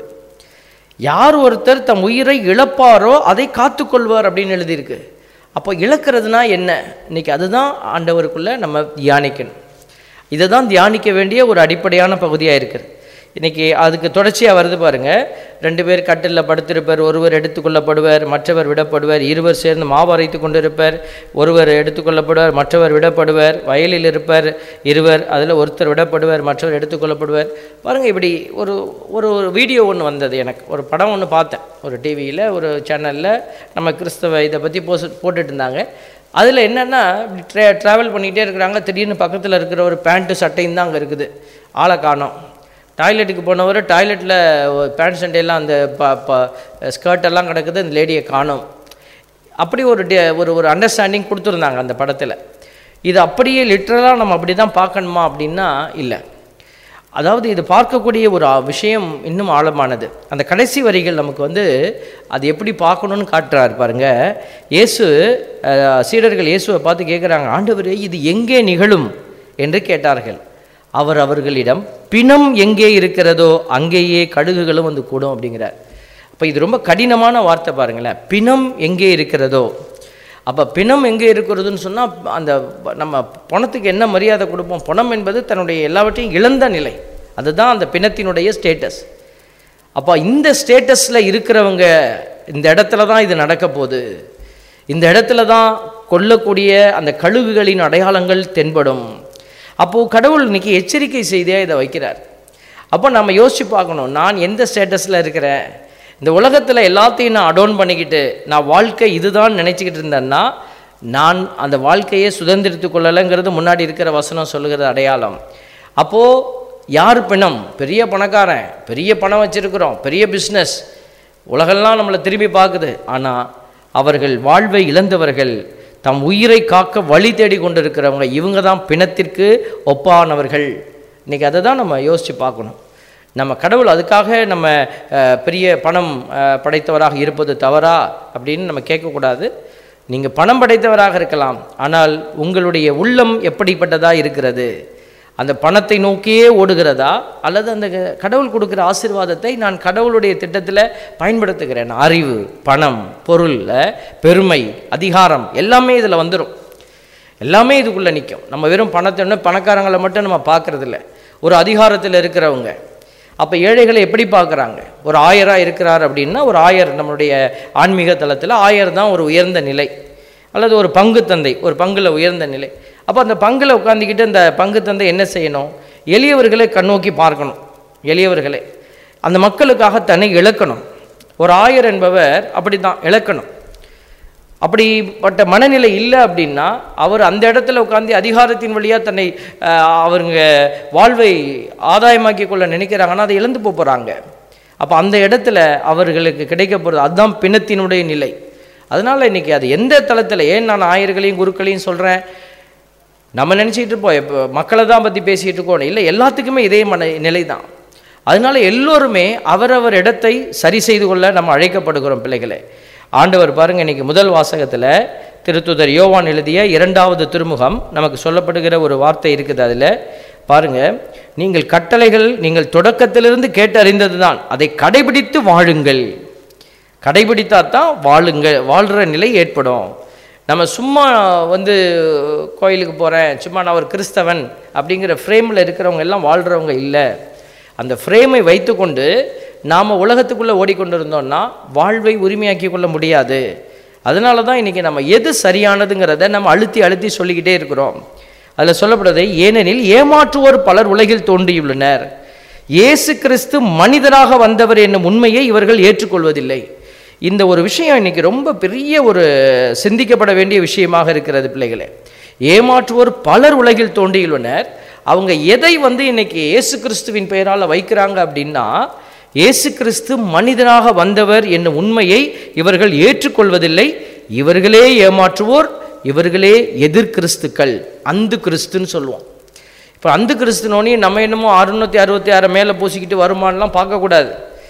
யார் ஒருத்தர் தம் உயிரை இழப்பாரோ அதை காத்துக்கொள்வார் அப்படின்னு எழுதியிருக்கு அப்போ இழக்கிறதுனா என்ன இன்னைக்கு அதுதான் ஆண்டவருக்குள்ளே நம்ம தியானிக்கணும் இதை தான் தியானிக்க வேண்டிய ஒரு அடிப்படையான பகுதியாக இருக்குது இன்னைக்கு அதுக்கு தொடர்ச்சியாக வருது பாருங்க ரெண்டு பேர் கட்டிலில் படுத்திருப்பர் ஒருவர் எடுத்துக்கொள்ளப்படுவர் மற்றவர் விடப்படுவர் இருவர் சேர்ந்து மாவரைத்து கொண்டிருப்பர் ஒருவர் எடுத்துக்கொள்ளப்படுவர் மற்றவர் விடப்படுவர் வயலில் இருப்பர் இருவர் அதில் ஒருத்தர் விடப்படுவர் மற்றவர் எடுத்துக்கொள்ளப்படுவர் பாருங்க இப்படி ஒரு ஒரு ஒரு வீடியோ ஒன்று வந்தது எனக்கு ஒரு படம் ஒன்று பார்த்தேன் ஒரு டிவியில் ஒரு சேனலில் நம்ம கிறிஸ்தவ இதை பற்றி போஸ் போட்டுட்டு இருந்தாங்க அதில் என்னென்னா இப்படி ட்ரே ட்ராவல் பண்ணிகிட்டே இருக்கிறாங்க திடீர்னு பக்கத்தில் இருக்கிற ஒரு பேண்ட்டு சட்டையும் தான் அங்கே இருக்குது ஆளை காணோம் டாய்லெட்டுக்கு போனவர் டாய்லெட்டில் பேண்ட் சண்டையெல்லாம் அந்த ப ப ஸ்கர்ட் எல்லாம் கிடக்குது அந்த லேடியை காணோம் அப்படி ஒரு டே- ஒரு ஒரு அண்டர்ஸ்டாண்டிங் கொடுத்துருந்தாங்க அந்த படத்தில் இது அப்படியே லிட்ரலாக நம்ம அப்படி தான் பார்க்கணுமா அப்படின்னா இல்லை அதாவது இது பார்க்கக்கூடிய ஒரு ஆ- விஷயம் இன்னும் ஆழமானது அந்த கடைசி வரிகள் நமக்கு வந்து அது எப்படி பார்க்கணும்னு காட்டுறாரு பாருங்க இயேசு அஹ், சீடர்கள் இயேசுவை பார்த்து கேட்குறாங்க ஆண்டவரே இது எங்கே நிகழும் என்று கேட்டார்கள் அவர் அவர்களிடம் பிணம் எங்கே இருக்கிறதோ அங்கேயே கடுகுகளும் வந்து கூடும் அப்படிங்கிறார் அப்போ இது ரொம்ப கடினமான வார்த்தை பாருங்களேன் பிணம் எங்கே இருக்கிறதோ அப்போ பிணம் எங்கே இருக்கிறதுன்னு சொன்னால் அந்த நம்ம பணத்துக்கு என்ன மரியாதை கொடுப்போம் பணம் என்பது தன்னுடைய எல்லாவற்றையும் இழந்த நிலை அதுதான் அந்த பிணத்தினுடைய ஸ்டேட்டஸ் அப்போ இந்த ஸ்டேட்டஸில் இருக்கிறவங்க இந்த இடத்துல தான் இது நடக்க போகுது இந்த இடத்துல தான் கொல்லக்கூடிய அந்த கழுகுகளின் அடையாளங்கள் தென்படும் அப்போது கடவுள் இன்னைக்கு எச்சரிக்கை செய்தியாக இதை வைக்கிறார் அப்போ நம்ம யோசிச்சு பார்க்கணும் நான் எந்த ஸ்டேட்டஸில் இருக்கிறேன் இந்த உலகத்தில் எல்லாத்தையும் நான் அடோன் பண்ணிக்கிட்டு நான் வாழ்க்கை இதுதான் நினச்சிக்கிட்டு இருந்தேன்னா நான் அந்த வாழ்க்கையை சுதந்திரித்து கொள்ளலைங்கிறது முன்னாடி இருக்கிற வசனம் சொல்லுகிறது அடையாளம் அப்போது யார் பிணம் பெரிய பணக்காரன் பெரிய பணம் வச்சுருக்கிறோம் பெரிய பிஸ்னஸ் உலகெல்லாம் நம்மளை திரும்பி பார்க்குது ஆனால் அவர்கள் வாழ்வை இழந்தவர்கள் தம் உயிரை காக்க வழி தேடி கொண்டிருக்கிறவங்க இவங்க தான் பிணத்திற்கு ஒப்பானவர்கள் இன்றைக்கி அதை தான் நம்ம யோசித்து பார்க்கணும் நம்ம கடவுள் அதுக்காக நம்ம அஹ், பெரிய பணம் அஹ், படைத்தவராக இருப்பது தவறா அப்படின்னு நம்ம கேட்கக்கூடாது நீங்கள் பணம் படைத்தவராக இருக்கலாம் ஆனால் உங்களுடைய உள்ளம் எப்படிப்பட்டதாக இருக்கிறது அந்த பணத்தை நோக்கியே ஓடுகிறதா அல்லது அந்த கடவுள் கொடுக்குற ஆசீர்வாதத்தை நான் கடவுளுடைய திட்டத்தில் பயன்படுத்துகிறேன் அறிவு பணம் பொருள் பெருமை அதிகாரம் எல்லாமே இதில் வந்துடும் எல்லாமே இதுக்குள்ளே நிற்கும் நம்ம வெறும் பணத்தை ஒண்ணு பணக்காரங்களை மட்டும் நம்ம பார்க்கறதில்ல ஒரு அதிகாரத்தில் இருக்கிறவங்க அப்போ ஏழைகளை எப்படி பார்க்குறாங்க ஒரு ஆயராக இருக்கிறார் அப்படின்னா ஒரு ஆயர் நம்மளுடைய ஆன்மீக தளத்தில் ஆயர் தான் ஒரு உயர்ந்த நிலை அல்லது ஒரு பங்கு தந்தை ஒரு பங்குல உயர்ந்த நிலை அப்போ அந்த பங்குல உட்காந்துக்கிட்டு அந்த பங்கு தந்தை என்ன செய்யணும் எளியவர்களை கண்ணோக்கி பார்க்கணும் எளியவர்களை அந்த மக்களுக்காக தன்னை இழக்கணும் ஒரு ஆயர் என்பவர் அப்படி தான் இழக்கணும் அப்படிப்பட்ட மனநிலை இல்லை அப்படின்னா அவர் அந்த இடத்துல உட்காந்து அதிகாரத்தின் வழியாக தன்னை அஹ், அவருங்க வாழ்வை ஆதாயமாக்கி கொள்ள நினைக்கிறாங்கன்னா அதை இழந்து போப் போகிறாங்க அப்போ அந்த இடத்துல அவர்களுக்கு கிடைக்க போகிறது அதுதான் பிணத்தினுடைய நிலை அதனால் இன்றைக்கி அது எந்த தளத்தில் ஏன் நான் ஆயர்களையும் குருக்களையும் சொல்கிறேன் நம்ம நினச்சிட்டு இருப்போம் இப்போ மக்களை தான் பற்றி பேசிகிட்டு இருக்கோம் இல்லை எல்லாத்துக்குமே இதே மன நிலை தான் அதனால எல்லோருமே அவரவர் இடத்தை சரி செய்து கொள்ள நம்ம அழைக்கப்படுகிறோம் பிள்ளைகளே ஆண்டவர் பாருங்க இன்னைக்கு முதல் வாசகத்தில் திருத்துதர் யோவான் எழுதிய இரண்டாவது திருமுகம் நமக்கு சொல்லப்படுகிற ஒரு வார்த்தை இருக்குது அதில் பாருங்க நீங்கள் கட்டளைகள் நீங்கள் தொடக்கத்திலிருந்து கேட்டறிந்தது தான் அதை கடைபிடித்து வாழுங்கள் கடைபிடித்தா தான் வாழுங்க வாழ்கிற நிலை ஏற்படும் நம்ம சும்மா வந்து கோயிலுக்கு போகிறேன் சும்மா நான் ஒரு கிறிஸ்தவன் அப்படிங்கிற ஃப்ரேமில் இருக்கிறவங்க எல்லாம் வாழ்கிறவங்க இல்லை அந்த ஃப்ரேமை வைத்துக்கொண்டு நாம் உலகத்துக்குள்ளே ஓடிக்கொண்டிருந்தோம்னா வாழ்வை உரிமையாக்கி கொள்ள முடியாது அதனால தான் இன்றைக்கி நம்ம எது சரியானதுங்கிறத நம்ம அழுத்தி அழுத்தி சொல்லிக்கிட்டே இருக்கிறோம் அதில் சொல்லப்படுறது ஏனெனில் ஏமாற்றுவோர் பலர் உலகில் தோன்றியுள்ளனர் இயேசு கிறிஸ்து மனிதராக வந்தவர் என்னும் உண்மையை இவர்கள் ஏற்றுக்கொள்வதில்லை இந்த ஒரு விஷயம் இன்னைக்கு ரொம்ப பெரிய ஒரு சிந்திக்கப்பட வேண்டிய விஷயமாக இருக்கிறது பிள்ளைகளே ஏமாற்றுவோர் பலர் உலகில் தோன்றியுள்ளனர் அவங்க எதை வந்து இன்னைக்கு இயேசு கிறிஸ்துவின் பெயரால் வைக்கிறாங்க அப்படின்னா இயேசு கிறிஸ்து மனிதனாக வந்தவர் என்னும் உண்மையை இவர்கள் ஏற்றுக்கொள்வதில்லை இவர்களே ஏமாற்றுவோர் இவர்களே எதிர் கிறிஸ்துக்கள் அந்து கிறிஸ்துன்னு சொல்லுவோம் இப்போ அந்து கிறிஸ்துனோனே நம்ம என்னமோ அறுநூத்தி அறுபத்தி ஆறு மேலே பூசிக்கிட்டு வருமானலாம் பார்க்கக்கூடாது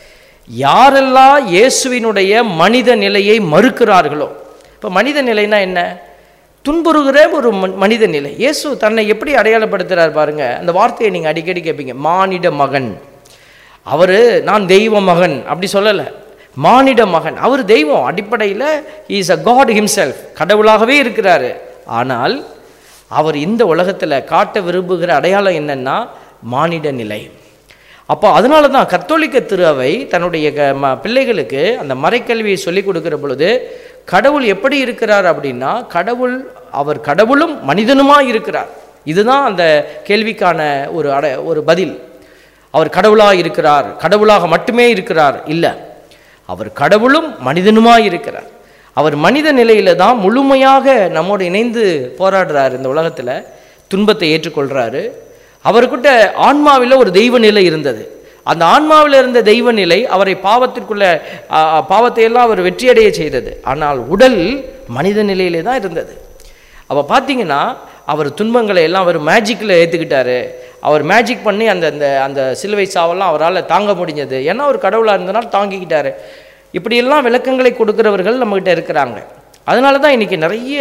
யாரெல்லாம் இயேசுவினுடைய மனித நிலையை மறுக்கிறார்களோ இப்போ மனித நிலைனா என்ன துன்புறுகிற ஒரு ம- மனித நிலை இயேசு தன்னை எப்படி அடையாளப்படுத்துகிறார் பாருங்க அந்த வார்த்தையை நீங்கள் அடிக்கடி கேட்பீங்க மானிட மகன் அவர் நான் தெய்வ மகன் அப்படி சொல்லலை மானிட மகன் அவர் தெய்வம் அடிப்படையில் இஸ் அ காட் ஹிம்செல்ஃப் கடவுளாகவே இருக்கிறாரு ஆனால் அவர் இந்த உலகத்தில் காட்ட விரும்புகிற அடையாளம் என்னன்னா மானிட நிலை அப்போ அதனால தான் கத்தோலிக்க திருவை தன்னுடைய க- ம- பிள்ளைகளுக்கு அந்த மறைக்கல்வியை சொல்லிக் கொடுக்கிற பொழுது கடவுள் எப்படி இருக்கிறார் அப்படின்னா கடவுள் அவர் கடவுளும் மனிதனுமாக இருக்கிறார் இதுதான் அந்த கேள்விக்கான ஒரு அட ஒரு பதில் அவர் கடவுளாக இருக்கிறார் கடவுளாக மட்டுமே இருக்கிறார் இல்லை அவர் கடவுளும் மனிதனுமாய் இருக்கிறார் அவர் மனித நிலையில தான் முழுமையாக நம்மோடு இணைந்து போராடுறார் இந்த உலகத்தில் துன்பத்தை ஏற்றுக்கொள்றாரு அவர்கிட்ட ஆன்மாவில் ஒரு தெய்வ நிலை இருந்தது அந்த ஆன்மாவில் இருந்த தெய்வ நிலை அவரை பாவத்திற்குள்ள ஆ, பாவத்தை எல்லாம் அவர் வெற்றியடைய செய்தது ஆனால் உடல் மனித நிலையிலே தான் இருந்தது அப்போ பார்த்தீங்கன்னா அவர் துன்பங்களை எல்லாம் அவர் மேஜிக்கில் ஏற்றுக்கிட்டாரு அவர் மேஜிக் பண்ணி அந்த அந்த அந்த சிலுவை சாவெல்லாம் அவரால் தாங்க முடிஞ்சது ஏன்னா அவர் கடவுளாக இருந்தனால் தாங்கிக்கிட்டாரு இப்படியெல்லாம் விளக்கங்களை கொடுக்கிறவர்கள் நம்மகிட்ட இருக்கிறாங்க அதனால தான் இன்றைக்கி நிறைய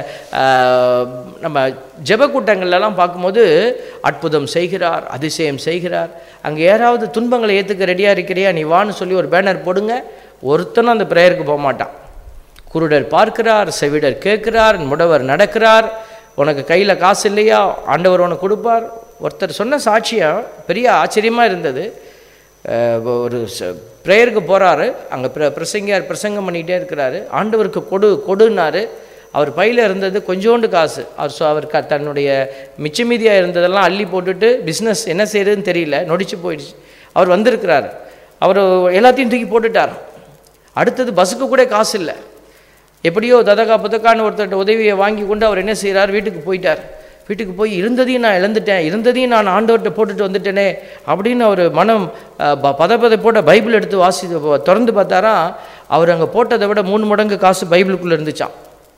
ஆஹ், நம்ம ஜெப கூட்டங்கள்லாம் பார்க்கும்போது அற்புதம் செய்கிறார் அதிசயம் செய்கிறார் அங்கே யாராவது துன்பங்களை ஏற்றுக்க ரெடியாக இருக்கிறியா நீ வான்னு சொல்லி ஒரு பேனர் போடுங்க ஒருத்தனும் அந்த ப்ரேயருக்கு போக மாட்டான் குருடர் பார்க்கிறார் செவிடர் கேட்கிறார் முடவர் நடக்கிறார் உனக்கு கையில் காசு இல்லையா ஆண்டவர் உனக்கு கொடுப்பார் ஒருத்தர் சொன்ன சாட்சியம் பெரிய ஆச்சரியமாக இருந்தது அஹ் ஒரு ப்ரேயருக்கு போகிறாரு அங்கே பிர பிரசங்கியார் பிரசங்கம் பண்ணிக்கிட்டே இருக்கிறாரு ஆண்டவருக்கு கொடு கொடுன்னாரு அவர் பையில் இருந்தது கொஞ்சோண்டு காசு அவர் சொ அவர் க தன்னுடைய மிச்ச மீதியாக இருந்ததெல்லாம் அள்ளி போட்டுட்டு பிஸ்னஸ் என்ன செய்யறதுன்னு தெரியல நொடிச்சு போயிடுச்சு அவர் வந்திருக்கிறாரு அவர் எல்லாத்தையும் தூக்கி போட்டுட்டார் அடுத்தது பஸ்ஸுக்கு கூட காசு இல்லை எப்படியோ ததகா புதக்கான்னு ஒருத்தர்கிட்ட உதவியை வாங்கி கொண்டு அவர் என்ன செய்கிறார் வீட்டுக்கு போயிட்டார் வீட்டுக்கு போய் இருந்ததையும் நான் இழந்துட்டேன் இருந்ததையும் நான் ஆண்டவர்கிட்ட போட்டுட்டு வந்துட்டேனே அப்படின்னு அவர் மனம் அஹ், ப- பதபதை போட்ட பைபிள் எடுத்து வாசி திறந்து பார்த்தாரா அவர் அங்கே போட்டதை விட மூணு மடங்கு காசு பைபிளுக்குள்ளே இருந்துச்சாம்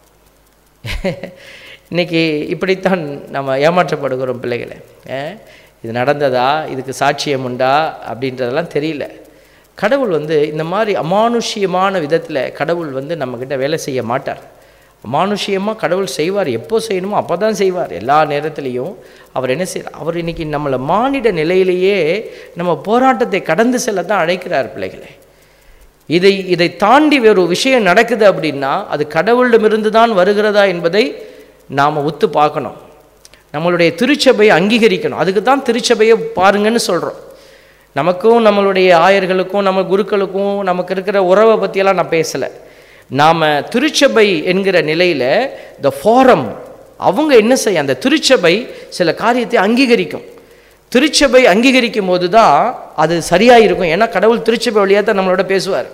இன்னைக்கு இப்படித்தான் நம்ம ஏமாற்றப்படுகிறோம் பிள்ளைகளே அஹ், இது நடந்ததா இதுக்கு சாட்சியம் உண்டா அப்படின்றதெல்லாம் தெரியல கடவுள் வந்து இந்த மாதிரி அமானுஷ்யமான விதத்தில் கடவுள் வந்து நம்மக்கிட்ட வேலை செய்ய மாட்டார் அமானுஷ்யமாக கடவுள் செய்வார் எப்போ செய்யணுமோ அப்போ தான் செய்வார் எல்லா நேரத்துலையும் அவர் என்ன செய்கிறார் அவர் இன்னைக்கு நம்மளை மானிட நிலையிலேயே நம்ம போராட்டத்தை கடந்து செல்ல தான் அழைக்கிறார் பிள்ளைகளே இதை இதை தாண்டி வேறு ஒரு விஷயம் நடக்குது அப்படின்னா அது கடவுளிடமிருந்து தான் வருகிறதா என்பதை நாம் ஒத்து பார்க்கணும் நம்மளுடைய திருச்சபையை அங்கீகரிக்கணும் அதுக்கு தான் திருச்சபையை பாருங்கன்னு சொல்கிறோம் நமக்கும் நம்மளுடைய ஆயர்களுக்கும் நம்ம குருக்களுக்கும் நமக்கு இருக்கிற உறவை பற்றியெல்லாம் நான் பேசலை நாம் திருச்சபை என்கிற நிலையில் த ஃபாரம் அவங்க என்ன செய்ய அந்த திருச்சபை சில காரியத்தை அங்கீகரிக்கும் திருச்சபை அங்கீகரிக்கும் போது தான் அது சரியாக இருக்கும் ஏன்னா கடவுள் திருச்சபை வழியாக தான் நம்மளோட பேசுவார்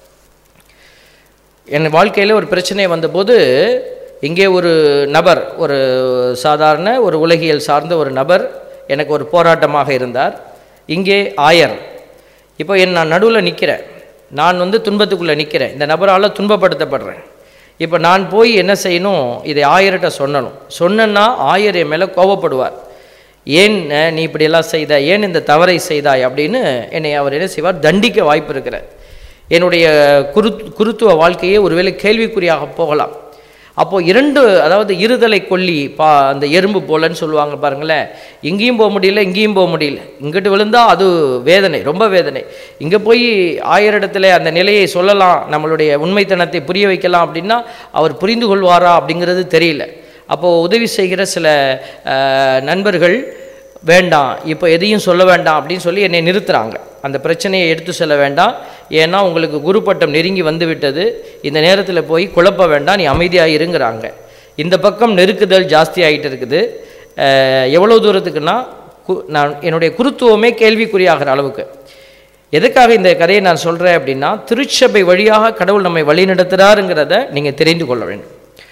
என் வாழ்க்கையில் ஒரு பிரச்சனை வந்தபோது இங்கே ஒரு நபர் ஒரு சாதாரண ஒரு உலகியல் சார்ந்த ஒரு நபர் எனக்கு ஒரு போராட்டமாக இருந்தார் இங்கே ஆயர் இப்போ என் நான் நடுவில் நிற்கிறேன் நான் வந்து துன்பத்துக்குள்ளே நிற்கிறேன் இந்த நபரால் துன்பப்படுத்தப்படுறேன் இப்போ நான் போய் என்ன செய்யணும் இதை ஆயர்கிட்ட சொல்லணும் சொன்னேன்னா ஆயர் என் மேலே கோபப்படுவார் ஏன் அஹ், நீ இப்படியெல்லாம் செய்த ஏன் இந்த தவறை செய்தாய் அப்படின்னு என்னை அவர் என்ன செய்வார் தண்டிக்க வாய்ப்பு இருக்கிறார் என்னுடைய குரு குருத்துவ வாழ்க்கையே ஒருவேளை கேள்விக்குறியாக போகலாம் அப்போது இரண்டு அதாவது இருதலை கொல்லி பா அந்த எறும்பு போலன்னு சொல்லுவாங்க பாருங்களேன் இங்கேயும் போக முடியல இங்கேயும் போக முடியல இங்கிட்டு விழுந்தா அது வேதனை ரொம்ப வேதனை இங்கே போய் ஆயிரிடத்துல அந்த நிலையை சொல்லலாம் நம்மளுடைய உண்மைத்தனத்தை புரிய வைக்கலாம் அப்படின்னா அவர் புரிந்து கொள்வாரா அப்படிங்கிறது தெரியல அப்போது உதவி செய்கிற சில அஹ், நண்பர்கள் வேண்டாம் இப்போ எதையும் சொல்ல வேண்டாம் அப்படின்னு சொல்லி என்னை நிறுத்துறாங்க அந்த பிரச்சனையை எடுத்து செல்ல வேண்டாம் ஏன்னா உங்களுக்கு குரு பட்டம் நெருங்கி வந்து விட்டது இந்த நேரத்தில் போய் குழப்ப வேண்டாம் நீ அமைதியாக இருங்கிறாங்க இந்த பக்கம் நெருக்குதல் ஜாஸ்தி ஆகிட்டு இருக்குது அஹ், எவ்வளோ தூரத்துக்குன்னா கு நான் என்னுடைய குருத்துவமே கேள்விக்குறியாகிற அளவுக்கு எதுக்காக இந்த கதையை நான் சொல்கிறேன் அப்படின்னா திருச்சபை வழியாக கடவுள் நம்மை வழிநடத்துகிறாருங்கிறத நீங்கள் தெரிந்து கொள்ள வேண்டும்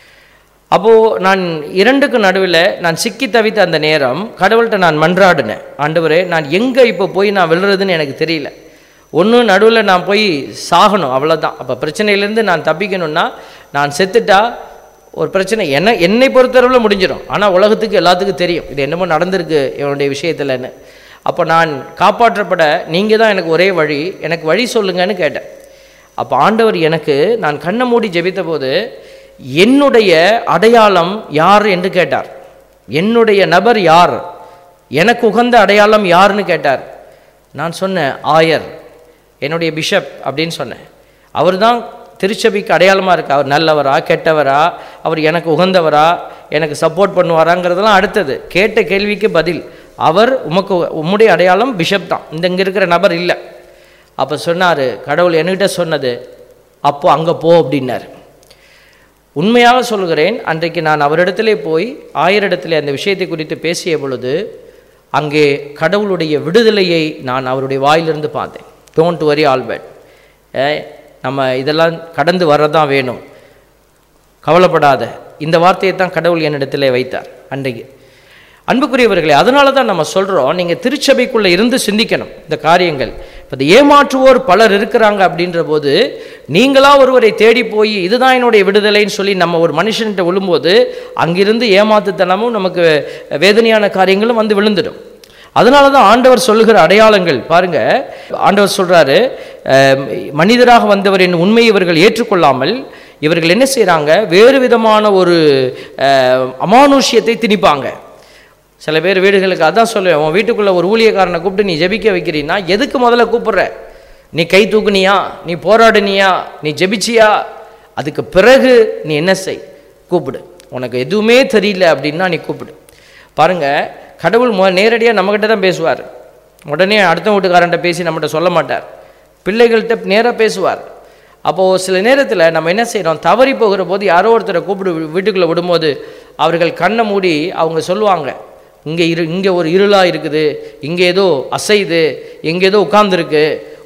அப்போது நான் இரண்டுக்கு நடுவில் நான் சிக்கி தவித்த அந்த நேரம் கடவுள்கிட்ட நான் மன்றாடினேன் ஆண்டவரே நான் எங்கே இப்போ போய் நான் விழுறதுன்னு எனக்கு தெரியல ஒன்று நடுவில் நான் போய் சாகணும் அவ்வளோதான் அப்போ பிரச்சனையிலேருந்து நான் தப்பிக்கணும்னா நான் செத்துட்டா ஒரு பிரச்சனை என்ன என்னை பொறுத்தளவில் முடிஞ்சிடும் ஆனால் உலகத்துக்கு எல்லாத்துக்கும் தெரியும் இது என்னமோ நடந்திருக்கு இவனுடைய விஷயத்தில்னு அப்போ நான் காப்பாற்றப்பட நீங்கள் தான் எனக்கு ஒரே வழி எனக்கு வழி சொல்லுங்கன்னு கேட்டேன் அப்போ ஆண்டவர் எனக்கு நான் கண்ணை மூடி ஜெபித்த போது என்னுடைய அடையாளம் யார் என்று கேட்டார் என்னுடைய நபர் யார் எனக்கு உகந்த அடையாளம் யாருன்னு கேட்டார் நான் சொன்னேன் ஆயர் என்னுடைய பிஷப் அப்படின்னு சொன்னேன் அவர் தான் திருச்சபைக்கு அடையாளமாக இருக்கு அவர் நல்லவரா கெட்டவரா அவர் எனக்கு உகந்தவரா எனக்கு சப்போர்ட் பண்ணுவாராங்கிறதெல்லாம் அடுத்தது கேட்ட கேள்விக்கு பதில் அவர் உமக்கு உம்முடைய அடையாளம் பிஷப் தான் இந்த இங்கே இருக்கிற நபர் இல்லை அப்போ சொன்னார் கடவுள் என்கிட்ட சொன்னது அப்போ அங்கே போ அப்படின்னாரு உண்மையாக சொல்கிறேன் அன்றைக்கு நான் அவரிடத்திலே போய் ஆயரிடத்திலே அந்த விஷயத்தை குறித்து பேசிய பொழுது அங்கே கடவுளுடைய விடுதலையை நான் அவருடைய வாயிலிருந்து பார்த்தேன் டோன்ட் வரி ஆல்பர்ட் நம்ம இதெல்லாம் கடந்து வரதான் வேணும் கவலைப்படாத இந்த வார்த்தையை தான் கடவுள் என்னிடத்திலே வைத்தார் அன்றைக்கு அன்புக்குரியவர்களே அதனால தான் நம்ம சொல்கிறோம் நீங்கள் திருச்சபைக்குள்ளே இருந்து சிந்திக்கணும் இந்த காரியங்கள் இப்போ இந்த ஏமாற்றுவோர் பலர் இருக்கிறாங்க அப்படின்ற போது நீங்களா ஒருவரை தேடி போய் இதுதான் என்னுடைய விடுதலைன்னு சொல்லி நம்ம ஒரு மனுஷன்கிட்ட விழும்போது அங்கிருந்து ஏமாத்துத்தனமும் நமக்கு வேதனையான காரியங்களும் வந்து விழுந்துடும் அதனால தான் ஆண்டவர் சொல்லுகிற அடையாளங்கள் பாருங்க ஆண்டவர் சொல்றாரு அஹ், மனிதராக வந்தவரின் உண்மையை இவர்கள் ஏற்றுக்கொள்ளாமல் இவர்கள் என்ன செய்கிறாங்க வேறு விதமான ஒரு அஹ், அமானுஷ்யத்தை திணிப்பாங்க சில பேர் வீடுகளுக்கு அதான் சொல்லுவேன் உன் வீட்டுக்குள்ளே ஒரு ஊழியக்காரனை கூப்பிட்டு நீ ஜெபிக்க வைக்கிறீன்னா எதுக்கு முதல்ல கூப்பிடுற நீ கை தூக்குனியா நீ போராடுனியா நீ ஜெபிச்சியா அதுக்கு பிறகு நீ என்ன செய் கூப்பிடு உனக்கு எதுவுமே தெரியல அப்படின்னா நீ கூப்பிடு பாருங்க கடவுள் மொ நேரடியாக நம்மக்கிட்ட தான் பேசுவார் உடனே அடுத்த வீட்டுக்காரன்ட்ட பேசி நம்மகிட்ட சொல்ல மாட்டார் பிள்ளைகள்கிட்ட நேராக பேசுவார் அப்போது சில நேரத்தில் நம்ம என்ன செய்கிறோம் தவறி போகிற போது யாரோ ஒருத்தரை கூப்பிடு வீட்டுக்குள்ளே விடும்போது அவர்கள் கண்ணை மூடி அவங்க சொல்லுவாங்க இங்கே இரு இங்கே ஒரு இருளாக இருக்குது இங்கே ஏதோ அசையுது இங்கே ஏதோ உட்கார்ந்துருக்கு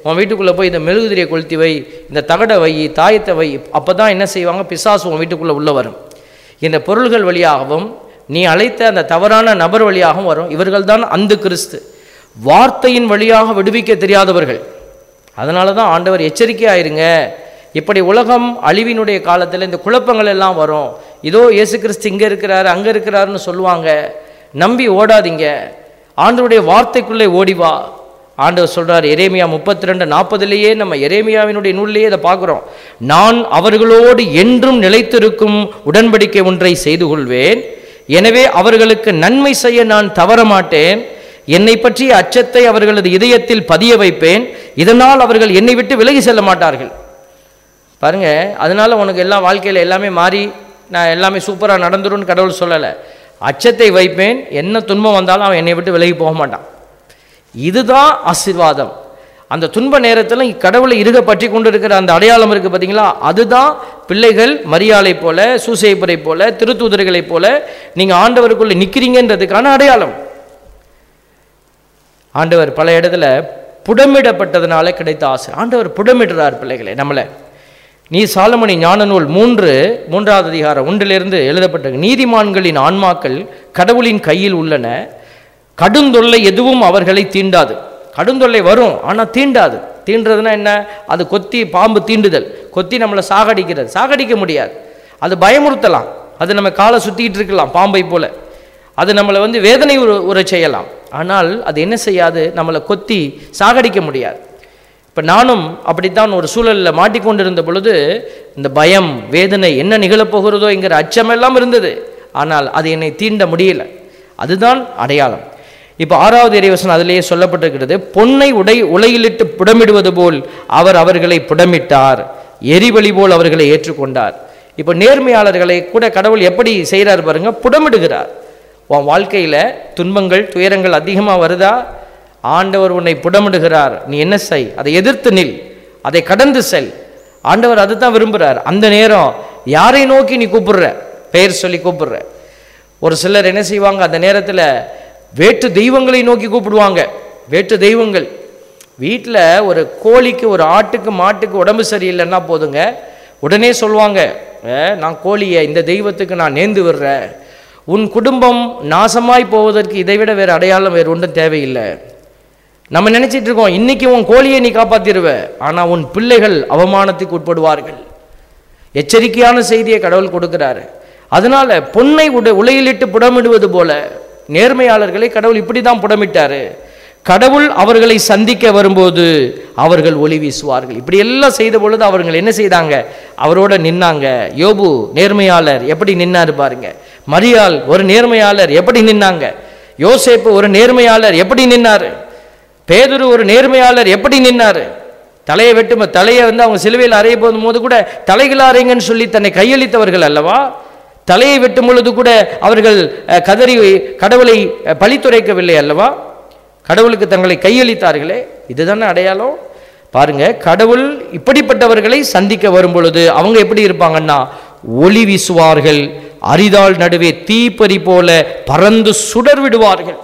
உன் வீட்டுக்குள்ளே போய் இந்த மெழுகுதிரியை கொளுத்தி வை இந்த தகடை வை தாயத்தை வை அப்போ தான் என்ன செய்வாங்க பிசாசு உன் வீட்டுக்குள்ளே உள்ளே வரும் இந்த பொருள்கள் வழியாகவும் நீ அழைத்த அந்த தவறான நபர் வழியாகவும் வரும் இவர்கள் தான் அந்த கிறிஸ்து வார்த்தையின் வழியாக விடுவிக்க தெரியாதவர்கள் அதனால தான் ஆண்டவர் எச்சரிக்கையாயிருங்க இப்படி உலகம் அழிவினுடைய காலத்தில் இந்த குழப்பங்கள் எல்லாம் வரும் இதோ இயேசு கிறிஸ்து இங்கே இருக்கிறாரு அங்கே இருக்கிறாருன்னு சொல்லுவாங்க நம்பி ஓடாதீங்க ஆண்டவருடைய வார்த்தைக்குள்ளே ஓடி வா ஆண்டவர் சொல்றார் எரேமியா முப்பத்தி ரெண்டு நாற்பதுலேயே நம்ம எரேமியாவினுடைய நூல்லையே இதை பார்க்குறோம் நான் அவர்களோடு என்றும் நிலைத்திருக்கும் உடன்படிக்கை ஒன்றை செய்து கொள்வேன் எனவே அவர்களுக்கு நன்மை செய்ய நான் தவற மாட்டேன் என்னை பற்றிய அச்சத்தை அவர்களது இதயத்தில் பதிய வைப்பேன் இதனால் அவர்கள் என்னை விட்டு விலகி செல்ல மாட்டார்கள் பாருங்க அதனால உனக்கு எல்லா வாழ்க்கையில் எல்லாமே மாறி நான் எல்லாமே சூப்பராக நடந்துரும்னு கடவுள் சொல்லலை அச்சத்தை வைப்பேன் என்ன துன்பம் வந்தாலும் அவன் என்னை விட்டு விலகி போக மாட்டான் இதுதான் ஆசீர்வாதம் அந்த துன்ப நேரத்தில் கடவுளை இருக பற்றி கொண்டு இருக்கிற அந்த அடையாளம் இருக்குது பார்த்தீங்களா அதுதான் பிள்ளைகள் மரியாதை போல சூசைப்பரை போல திருத்தூதர்களைப் போல நீங்கள் ஆண்டவருக்குள்ளே நிற்கிறீங்கன்றதுக்கான அடையாளம் ஆண்டவர் பல இடத்துல புடமிடப்பட்டதுனால கிடைத்த ஆசை ஆண்டவர் புடமிடுறார் பிள்ளைகளை நம்மளை நீ சாலமணி ஞான நூல் மூன்று மூன்றாவது அதிகாரம் ஒன்றிலிருந்து எழுதப்பட்ட நீதிமான்களின் ஆன்மாக்கள் கடவுளின் கையில் உள்ளன கடுந்தொல்லை எதுவும் அவர்களை தீண்டாது கடுந்தொல்லை வரும் ஆனால் தீண்டாது தீண்டுறதுன்னா என்ன அது கொத்தி பாம்பு தீண்டுதல் கொத்தி நம்மளை சாகடிக்கிறது சாகடிக்க முடியாது அது பயமுறுத்தலாம் அது நம்ம காலை சுற்றிக்கிட்டு இருக்கலாம் பாம்பை போல அது நம்மளை வந்து வேதனை உற உற செய்யலாம் ஆனால் அது என்ன செய்யாது நம்மளை கொத்தி சாகடிக்க முடியாது இப்போ நானும் அப்படித்தான் ஒரு சூழலில் மாட்டிக்கொண்டிருந்த பொழுது இந்த பயம் வேதனை என்ன நிகழப்போகிறதோ என்கிற அச்சமெல்லாம் இருந்தது ஆனால் அது என்னை தீண்ட முடியல அதுதான் அடையாளம் இப்போ ஆறாவது இறைவசனம் அதிலேயே சொல்லப்பட்டிருக்கிறது பொன்னை உடை உலையிலிட்டு புடமிடுவது போல் அவர் அவர்களை புடமிட்டார் எரிவழி போல் அவர்களை ஏற்றுக்கொண்டார் இப்போ நேர்மையாளர்களை கூட கடவுள் எப்படி செய்கிறார் பாருங்க புடமிடுகிறார் உன் வாழ்க்கையில் துன்பங்கள் துயரங்கள் அதிகமாக வருதா ஆண்டவர் உன்னை புடமிடுகிறார் நீ என்ன செய் அதை எதிர்த்து நில் அதை கடந்து செல் ஆண்டவர் அதை தான் விரும்புகிறார் அந்த நேரம் யாரை நோக்கி நீ கூப்பிடுற பெயர் சொல்லி கூப்பிடுற ஒரு சிலர் என்ன செய்வாங்க அந்த நேரத்தில் வேற்று தெய்வங்களை நோக்கி கூப்பிடுவாங்க வேற்று தெய்வங்கள் வீட்டில் ஒரு கோழிக்கு ஒரு ஆட்டுக்கு மாட்டுக்கு உடம்பு சரியில்லைன்னா போதுங்க உடனே சொல்லுவாங்க "அஹ், நான் கோழியை இந்த தெய்வத்துக்கு நான் நேர்ந்து விடுறேன் உன் குடும்பம் நாசமாய் போவதற்கு இதைவிட வேறு அடையாளம் வேறு ஒன்றும் தேவையில்லை நம்ம நினைச்சிட்டு இருக்கோம் இன்னைக்கு உன் கோழியை நீ காப்பாத்திருவ ஆனா உன் பிள்ளைகள் அவமானத்துக்கு உட்படுவார்கள் எச்சரிக்கையான செய்தியை கடவுள் கொடுக்கிறாரு அதனால பொன்னை உட உலையிலிட்டு புடமிடுவது போல நேர்மையாளர்களை கடவுள் இப்படி தான் புடமிட்டாரு கடவுள் அவர்களை சந்திக்க வரும்போது அவர்கள் ஒளி வீசுவார்கள் இப்படி எல்லாம் செய்த பொழுது அவர்கள் என்ன செய்தாங்க அவரோட நின்னாங்க யோபு நேர்மையாளர் எப்படி நின்னாரு பாருங்க மரியாள் ஒரு நேர்மையாளர் எப்படி நின்னாங்க யோசேப்பு ஒரு நேர்மையாளர் எப்படி நின்னாரு பேதுரு ஒரு நேர்மையாளர் எப்படி நின்னாரு தலையை வெட்டும் தலையை வந்து அவங்க சிலுவையில் அறைய போதும் போது கூட தலைகள் அறைங்கன்னு சொல்லி தன்னை கையளித்தவர்கள் அல்லவா தலையை வெட்டும் பொழுது கூட அவர்கள் அஹ், கதறி கடவுளை அஹ், பழித்துரைக்கவில்லை அல்லவா கடவுளுக்கு தங்களை கையளித்தார்களே இதுதானே அடையாளம் பாருங்க கடவுள் இப்படிப்பட்டவர்களை சந்திக்க வரும் பொழுது அவங்க எப்படி இருப்பாங்கன்னா ஒளி வீசுவார்கள் அரிதாள் நடுவே தீப்பறி போல பறந்து சுடர் விடுவார்கள்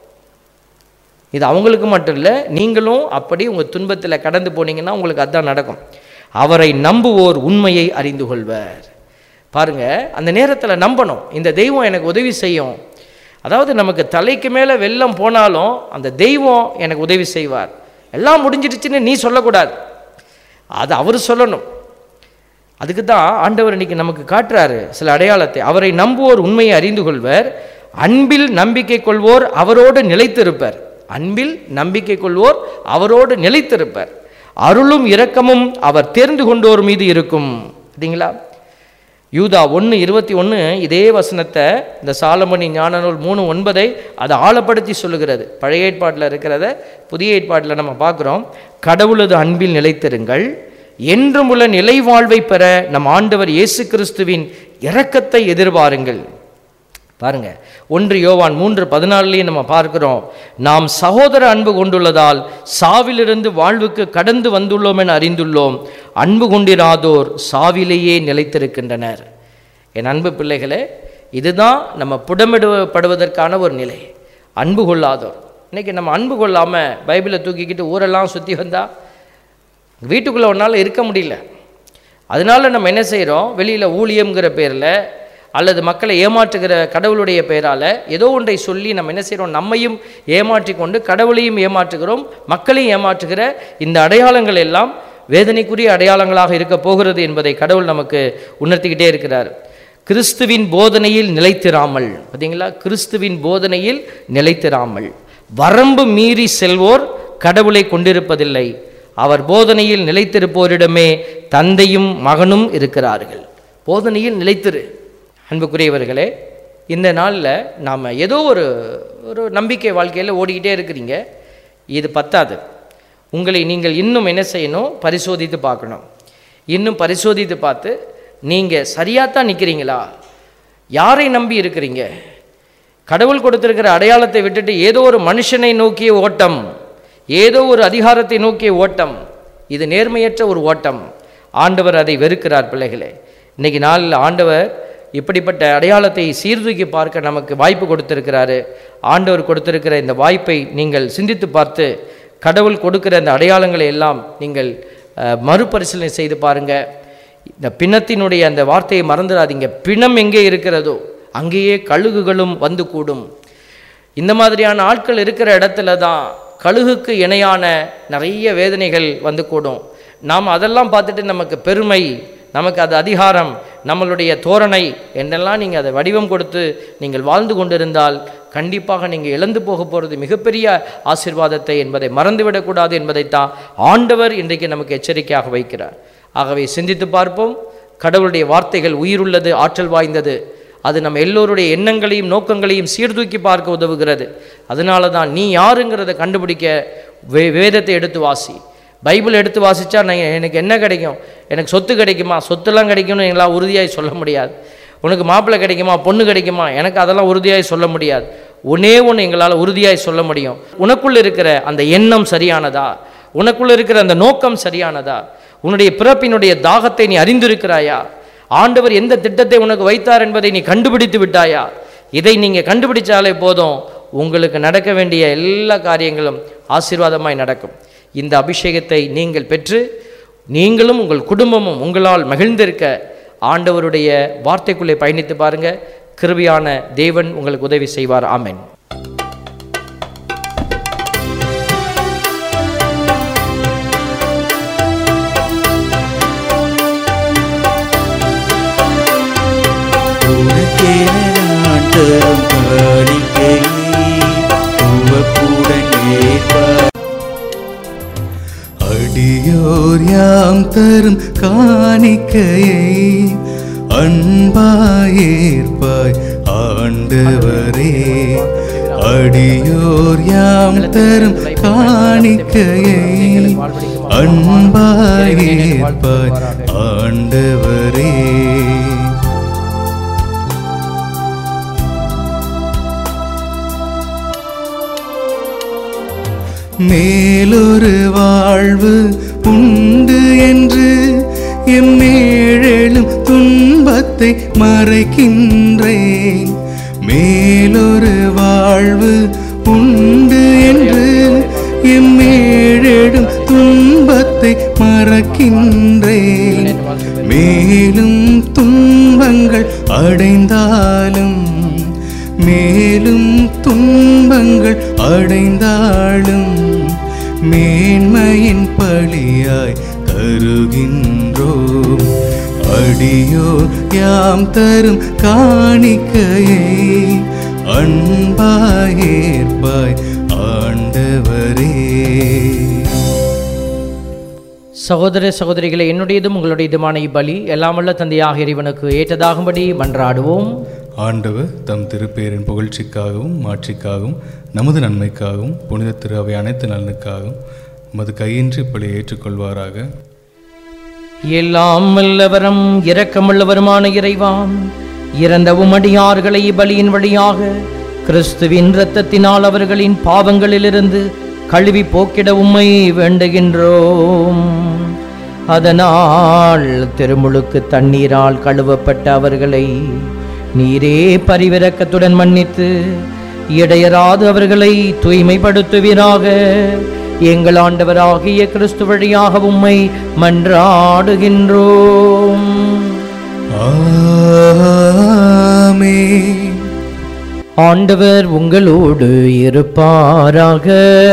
இது அவங்களுக்கு மட்டும் இல்லை நீங்களும் அப்படி உங்கள் துன்பத்தில் கடந்து போனீங்கன்னா உங்களுக்கு அதான் நடக்கும் அவரை நம்புவோர் உண்மையை அறிந்து கொள்வர் பாருங்க அந்த நேரத்தில் நம்பணும் இந்த தெய்வம் எனக்கு உதவி செய்யும் அதாவது நமக்கு தலைக்கு மேலே வெள்ளம் போனாலும் அந்த தெய்வம் எனக்கு உதவி செய்வார் எல்லாம் முடிஞ்சிடுச்சுன்னு நீ சொல்லக்கூடாது அது அவர் சொல்லணும் அதுக்கு தான் ஆண்டவர் இன்னைக்கு நமக்கு காட்டுறாரு சில அடையாளத்தை அவரை நம்புவோர் உண்மையை அறிந்து கொள்வர் அன்பில் நம்பிக்கை கொள்வோர் அவரோடு நிலைத்திருப்பர் அன்பில் நம்பிக்கை கொள்வோர் அவரோடு நிலைத்திருப்பர் அருளும் இரக்கமும் அவர் தேர்ந்து கொண்டோர் மீது இருக்கும் சரிங்களா யூதா ஒன்று இருபத்தி ஒன்று இதே வசனத்தை இந்த சாலமணி ஞானநூல் மூணு ஒன்பதை அதை ஆழப்படுத்தி சொல்லுகிறது பழைய ஏற்பாட்டில் இருக்கிறத புதிய ஏற்பாட்டில் நம்ம பார்க்குறோம் கடவுளது அன்பில் நிலைத்திருங்கள் என்றும் உள்ள நிலை வாழ்வை பெற நம் ஆண்டவர் இயேசு கிறிஸ்துவின் இரக்கத்தை எதிர்பாருங்கள் பாருங்க ஒன்று யோவான் மூன்று பதினாலுலேயும் நம்ம பார்க்கிறோம் நாம் சகோதர அன்பு கொண்டுள்ளதால் சாவிலிருந்து வாழ்வுக்கு கடந்து வந்துள்ளோம் என அறிந்துள்ளோம் அன்பு கொண்டிராதோர் சாவிலேயே நிலைத்திருக்கின்றனர் என் அன்பு பிள்ளைகளே இதுதான் நம்ம புடமிடப்படுவதற்கான ஒரு நிலை அன்பு கொள்ளாதோர் இன்னைக்கு நம்ம அன்பு கொள்ளாமல் பைபிளை தூக்கிக்கிட்டு ஊரெல்லாம் சுற்றி வந்தா வீட்டுக்குள்ளே ஒன்றால் இருக்க முடியல அதனால நம்ம என்ன செய்கிறோம் வெளியில் ஊழியம்ங்கிற பேரில் அல்லது மக்களை ஏமாற்றுகிற கடவுளுடைய பெயரால் ஏதோ ஒன்றை சொல்லி நம்ம என்ன செய்கிறோம் நம்மையும் ஏமாற்றி கொண்டு கடவுளையும் ஏமாற்றுகிறோம் மக்களையும் ஏமாற்றுகிற இந்த அடையாளங்கள் எல்லாம் வேதனைக்குரிய அடையாளங்களாக இருக்க போகிறது என்பதை கடவுள் நமக்கு உணர்த்திக்கிட்டே இருக்கிறார் கிறிஸ்துவின் போதனையில் நிலைத்திராமல் பார்த்தீங்களா கிறிஸ்துவின் போதனையில் நிலைத்திராமல் வரம்பு மீறி செல்வோர் கடவுளை கொண்டிருப்பதில்லை அவர் போதனையில் நிலைத்திருப்போரிடமே தந்தையும் மகனும் இருக்கிறார்கள் போதனையில் நிலைத்திரு அன்புக்குரியவர்களே இந்த நாளில் நாம் ஏதோ ஒரு ஒரு நம்பிக்கை வாழ்க்கையில் ஓடிக்கிட்டே இருக்கிறீங்க இது பத்தாது உங்களை நீங்கள் இன்னும் என்ன செய்யணும் பரிசோதித்து பார்க்கணும் இன்னும் பரிசோதித்து பார்த்து நீங்கள் சரியாக தான் நிற்கிறீங்களா யாரை நம்பி இருக்கிறீங்க கடவுள் கொடுத்திருக்கிற அடையாளத்தை விட்டுட்டு ஏதோ ஒரு மனுஷனை நோக்கிய ஓட்டம் ஏதோ ஒரு அதிகாரத்தை நோக்கிய ஓட்டம் இது நேர்மையற்ற ஒரு ஓட்டம் ஆண்டவர் அதை வெறுக்கிறார் பிள்ளைகளே இன்னைக்கு நாளில் ஆண்டவர் இப்படிப்பட்ட அடையாளத்தை சீர்தூக்கி பார்க்க நமக்கு வாய்ப்பு கொடுத்திருக்கிறாரு ஆண்டவர் கொடுத்திருக்கிற இந்த வாய்ப்பை நீங்கள் சிந்தித்து பார்த்து கடவுள் கொடுக்கிற அந்த அடையாளங்களை எல்லாம் நீங்கள் அஹ், மறுபரிசீலனை செய்து பாருங்க இந்த பிணத்தினுடைய அந்த வார்த்தையை மறந்துடாதீங்க பிணம் எங்கே இருக்கிறதோ அங்கேயே கழுகுகளும் வந்து கூடும் இந்த மாதிரியான ஆட்கள் இருக்கிற இடத்துல தான் கழுகுக்கு இணையான நிறைய வேதனைகள் வந்து கூடும் நாம் அதெல்லாம் பார்த்துட்டு நமக்கு பெருமை நமக்கு அது அதிகாரம் நம்மளுடைய தோரணை என்றெல்லாம் நீங்கள் அதை வடிவம் கொடுத்து நீங்கள் வாழ்ந்து கொண்டிருந்தால் கண்டிப்பாக நீங்கள் இழந்து போக போகிறது மிகப்பெரிய ஆசீர்வாதத்தை என்பதை மறந்துவிடக்கூடாது என்பதைத்தான் ஆண்டவர் இன்றைக்கு நமக்கு எச்சரிக்கையாக வைக்கிறார் ஆகவே சிந்தித்து பார்ப்போம் கடவுளுடைய வார்த்தைகள் உயிருள்ளது ஆற்றல் வாய்ந்தது அது நம்ம எல்லோருடைய எண்ணங்களையும் நோக்கங்களையும் சீர்தூக்கி பார்க்க உதவுகிறது அதனால தான் நீ யாருங்கிறத கண்டுபிடிக்க வே வேதத்தை எடுத்து வாசி பைபிள் எடுத்து வாசித்தா நான் எனக்கு என்ன கிடைக்கும் எனக்கு சொத்து கிடைக்குமா சொத்துலாம் கிடைக்கும்னு எங்களால் உறுதியாய் சொல்ல முடியாது உனக்கு மாப்பிள்ளை கிடைக்குமா பொண்ணு கிடைக்குமா எனக்கு அதெல்லாம் உறுதியாய் சொல்ல முடியாது ஒன்னே ஒன்று எங்களால் உறுதியாய் சொல்ல முடியும் உனக்குள்ள இருக்கிற அந்த எண்ணம் சரியானதா உனக்குள்ள இருக்கிற அந்த நோக்கம் சரியானதா உன்னுடைய பிறப்பினுடைய தாகத்தை நீ அறிந்திருக்கிறாயா ஆண்டவர் எந்த திட்டத்தை உனக்கு வைத்தார் என்பதை நீ கண்டுபிடித்து விட்டாயா இதை நீங்க கண்டுபிடிச்சாலே போதும் உங்களுக்கு நடக்க வேண்டிய எல்லா காரியங்களும் ஆசீர்வாதமாய் நடக்கும் இந்த அபிஷேகத்தை நீங்கள் பெற்று நீங்களும் உங்கள் குடும்பமும் உங்களால் மகிழ்ந்திருக்க ஆண்டவருடைய வார்த்தைக்குள்ளே பயணித்து பாருங்க கிருபியான தேவன் உங்களுக்கு உதவி செய்வார் ஆமென் உனக்கென நான் தரும் காணிக்கையை உவப்புடன் ஏற்பார் அடியோர் யாம் தரும் காணிக்கையை அன்பாயேற்பாய் ஆண்டவரே அடியோர் யாம் தரும் காணிக்கையை அன்பாயேற்பாய் ஆண்டவரே மேலொரு வாழ்வு உண்டு என்று எம்மேழெழும் துன்பத்தை மறைக்கின்றேன் மேலொரு வாழ்வு உண்டு என்று எம்மேழெழும் துன்பத்தை மறக்கின்றேன் மேலும் துன்பங்கள் அடைந்தாலும் மேலும் துன்பங்கள் அடைந்தாலும் மேன்மையின் பழியாய் தருகின்றோம் அடியோ யாம் தரும் காணிக்கையை அன்பாயேற்பாய் ஆண்டவரே சகோதர சகோதரிகளை என்னுடையதும் உங்களுடையதுமான இப்பலி எல்லாம் வல்ல தந்தையாக இறைவனுக்கு ஏற்றதாகும்படி மன்றாடுவோம் ஆண்டவர் தம் திருப்பேரின் புகழ்ச்சிக்காகவும் மாட்சிக்காகவும் நமது நன்மைக்காகவும் புனித திரு அவை அனைத்து நலனுக்காகவும் உமது கையின்றி இப்படி ஏற்றுக்கொள்வாராக எல்லாம் வல்லவரும் இரக்கமுள்ளவருமான இறைவாம் இறந்த உமடியார்களை பலியின் வழியாக கிறிஸ்துவின் இரத்தத்தினால் அவர்களின் பாவங்களிலிருந்து கழுவி போக்கிட உம்மை வேண்டுகின்றோம் அதனால் திருமுழுக்கு தண்ணீரால் கழுவப்பட்ட அவர்களை நீரே பரிவிரக்கத்துடன் மன்னித்து இடையராது அவர்களை தூய்மைப்படுத்துவீராக எங்கள் ஆண்டவராகிய கிறிஸ்து வழியாக உம்மை மன்றாடுகின்றோம் ஆமென் ஆண்டவர் உங்களோடு இருப்பாராக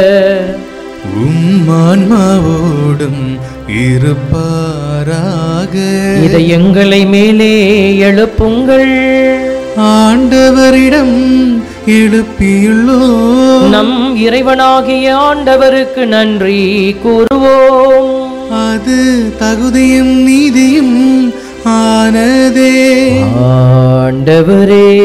உம்மான்மாவோடும் இருப்பாராக இதை எங்களை மேலே எழுப்புங்கள் ஆண்டவரிடம் எழுப்பியுள்ளோ நம் இறைவனாகிய ஆண்டவருக்கு நன்றி கூறுவோம் அது தகுதியும் நீதியும் ஆனதே ஆண்டவரே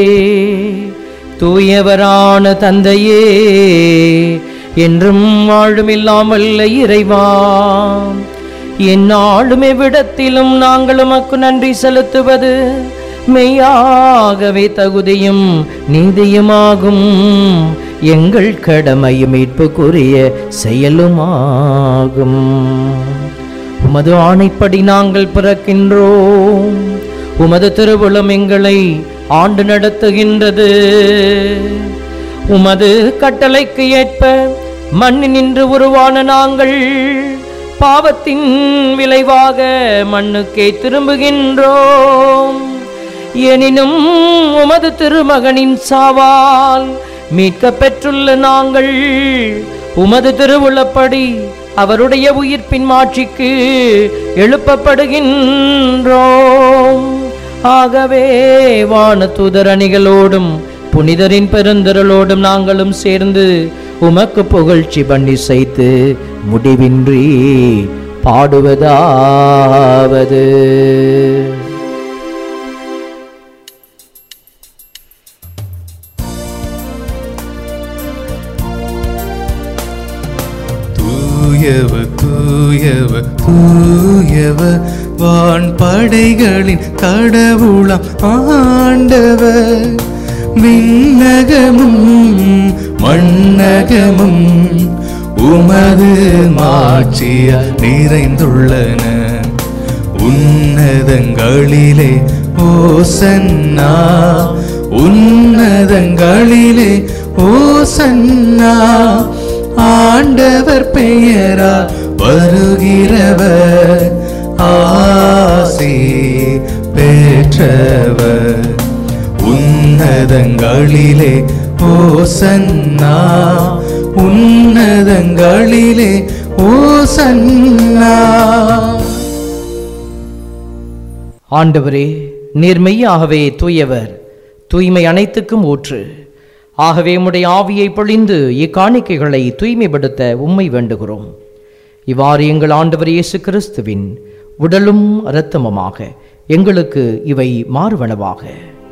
தூயவரான தந்தையே என்றும் வாழும் இல்லாமல் இறைவா எந்நாளும் எவ்விடத்திலும் நாங்கள் உமக்கு நன்றி செலுத்துவது மெய்யாகவே தகுதியும் நீதியுமாகும் எங்கள் கடமையும் மீட்புக்குரிய செயலுமாகும் உமது ஆணைப்படி நாங்கள் பிறக்கின்றோம் உமது திருவுளம் எங்களை ஆண்டு நடத்துகின்றது உமது கட்டளைக்கு ஏற்ப மண்ணினின்று உருவான நாங்கள் பாவத்தின் விளைவாக மண்ணுக்கே திரும்புகின்றோம் எனினும் உமது திருமகனின் சாவால் மீட்கப் பெற்றுள்ள நாங்கள் உமது திருவுளப்படி அவருடைய உயிர்ப்பின் மாட்சிக்கு எழுப்பப்படுகின்றோம் ஆகவே வான தூதர் அணிகளோடும் புனிதரின் பெருந்திரளோடும் நாங்களும் சேர்ந்து உமக்கு புகழ்ச்சி பண்ணி செய்து முடிவின்றி பாடுவதாவது தூயவ தூயவ தூயவ வான் படைகளின் கடவுளம் ஆண்டவர் விண்ணகமும் மண்ணகமும் உமது மாட்சிய நிறைந்துள்ளன உன்னதங்களிலே ஓசன்னா உன்னதங்களிலே ஓசன்னா ஆண்டவர் பெயரா வருகிறவர் ஆசி பெற்றவர் உன்னதங்களிலே ஓசன்னா உன்னதங்களிலே ஓசன்னா ஆண்டவரே நீர் மெய்யாகவே தூயவர் தூய்மை அனைத்துக்கும் ஊற்று ஆகவே உம்முடைய ஆவியை பொழிந்து இக்காணிக்கைகளை தூய்மைப்படுத்த உம்மை வேண்டுகிறோம் இவ்வாறு எங்கள் ஆண்டவர் இயேசு கிறிஸ்துவின் உடலும் இரத்தமுமாக எங்களுக்கு இவை மாறுவனவாக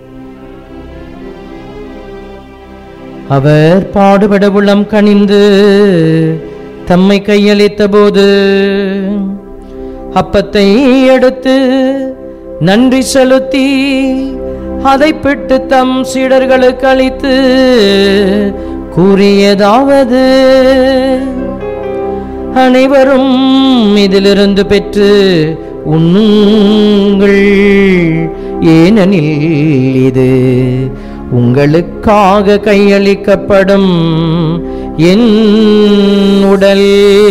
அவர் பாடுபட உளம் கனிந்து தம்மை கையளித்த போது அப்பத்தை எடுத்து நன்றி செலுத்தி அதை பிட்டு தம் சீடர்களுக்கு அளித்து கூறியதாவது அனைவரும் இதிலிருந்து பெற்று உண்ணுங்கள் ஏனெனில் இது உங்களுக்காக கையளிக்கப்படும் என் உடல்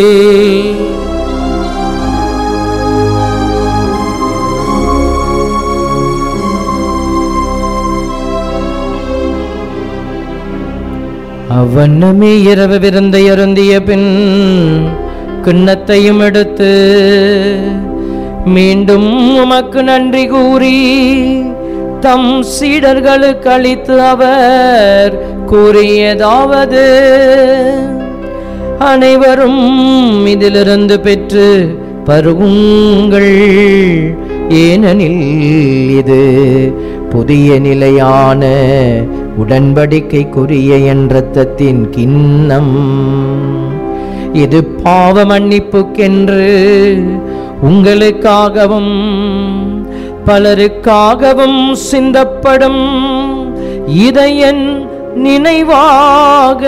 அவ்வண்ணமே இரவு விருந்தை அருந்திய பின் கிண்ணத்தையும் எடுத்து மீண்டும் உமக்கு நன்றி கூறி தம் சீடர்களுக்கு அளித்து அவர் கூறியதாவது அனைவரும் இதிலிருந்து பெற்று பருகுங்கள் ஏனெனில் இது புதிய நிலையான உடன்படிக்கைக்குரிய என் இரத்தத்தின் கிண்ணம் இது பாவ மன்னிப்புக்கென்று உங்களுக்காகவும் பலருக்காகவும் சிந்தப்படும் இதை என் நினைவாக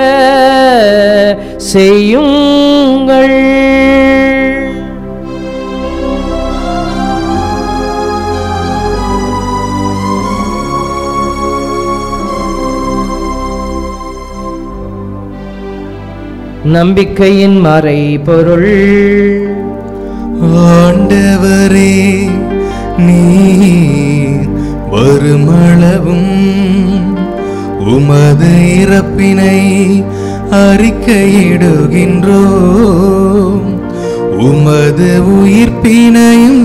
செய்யுங்கள் நம்பிக்கையின் மறை பொருள் ஆண்டவரே நீர் வருமளவும் உமது இறப்பினை அறிக்கையிடுகின்றோம் உமது உயிர்ப்பினையும்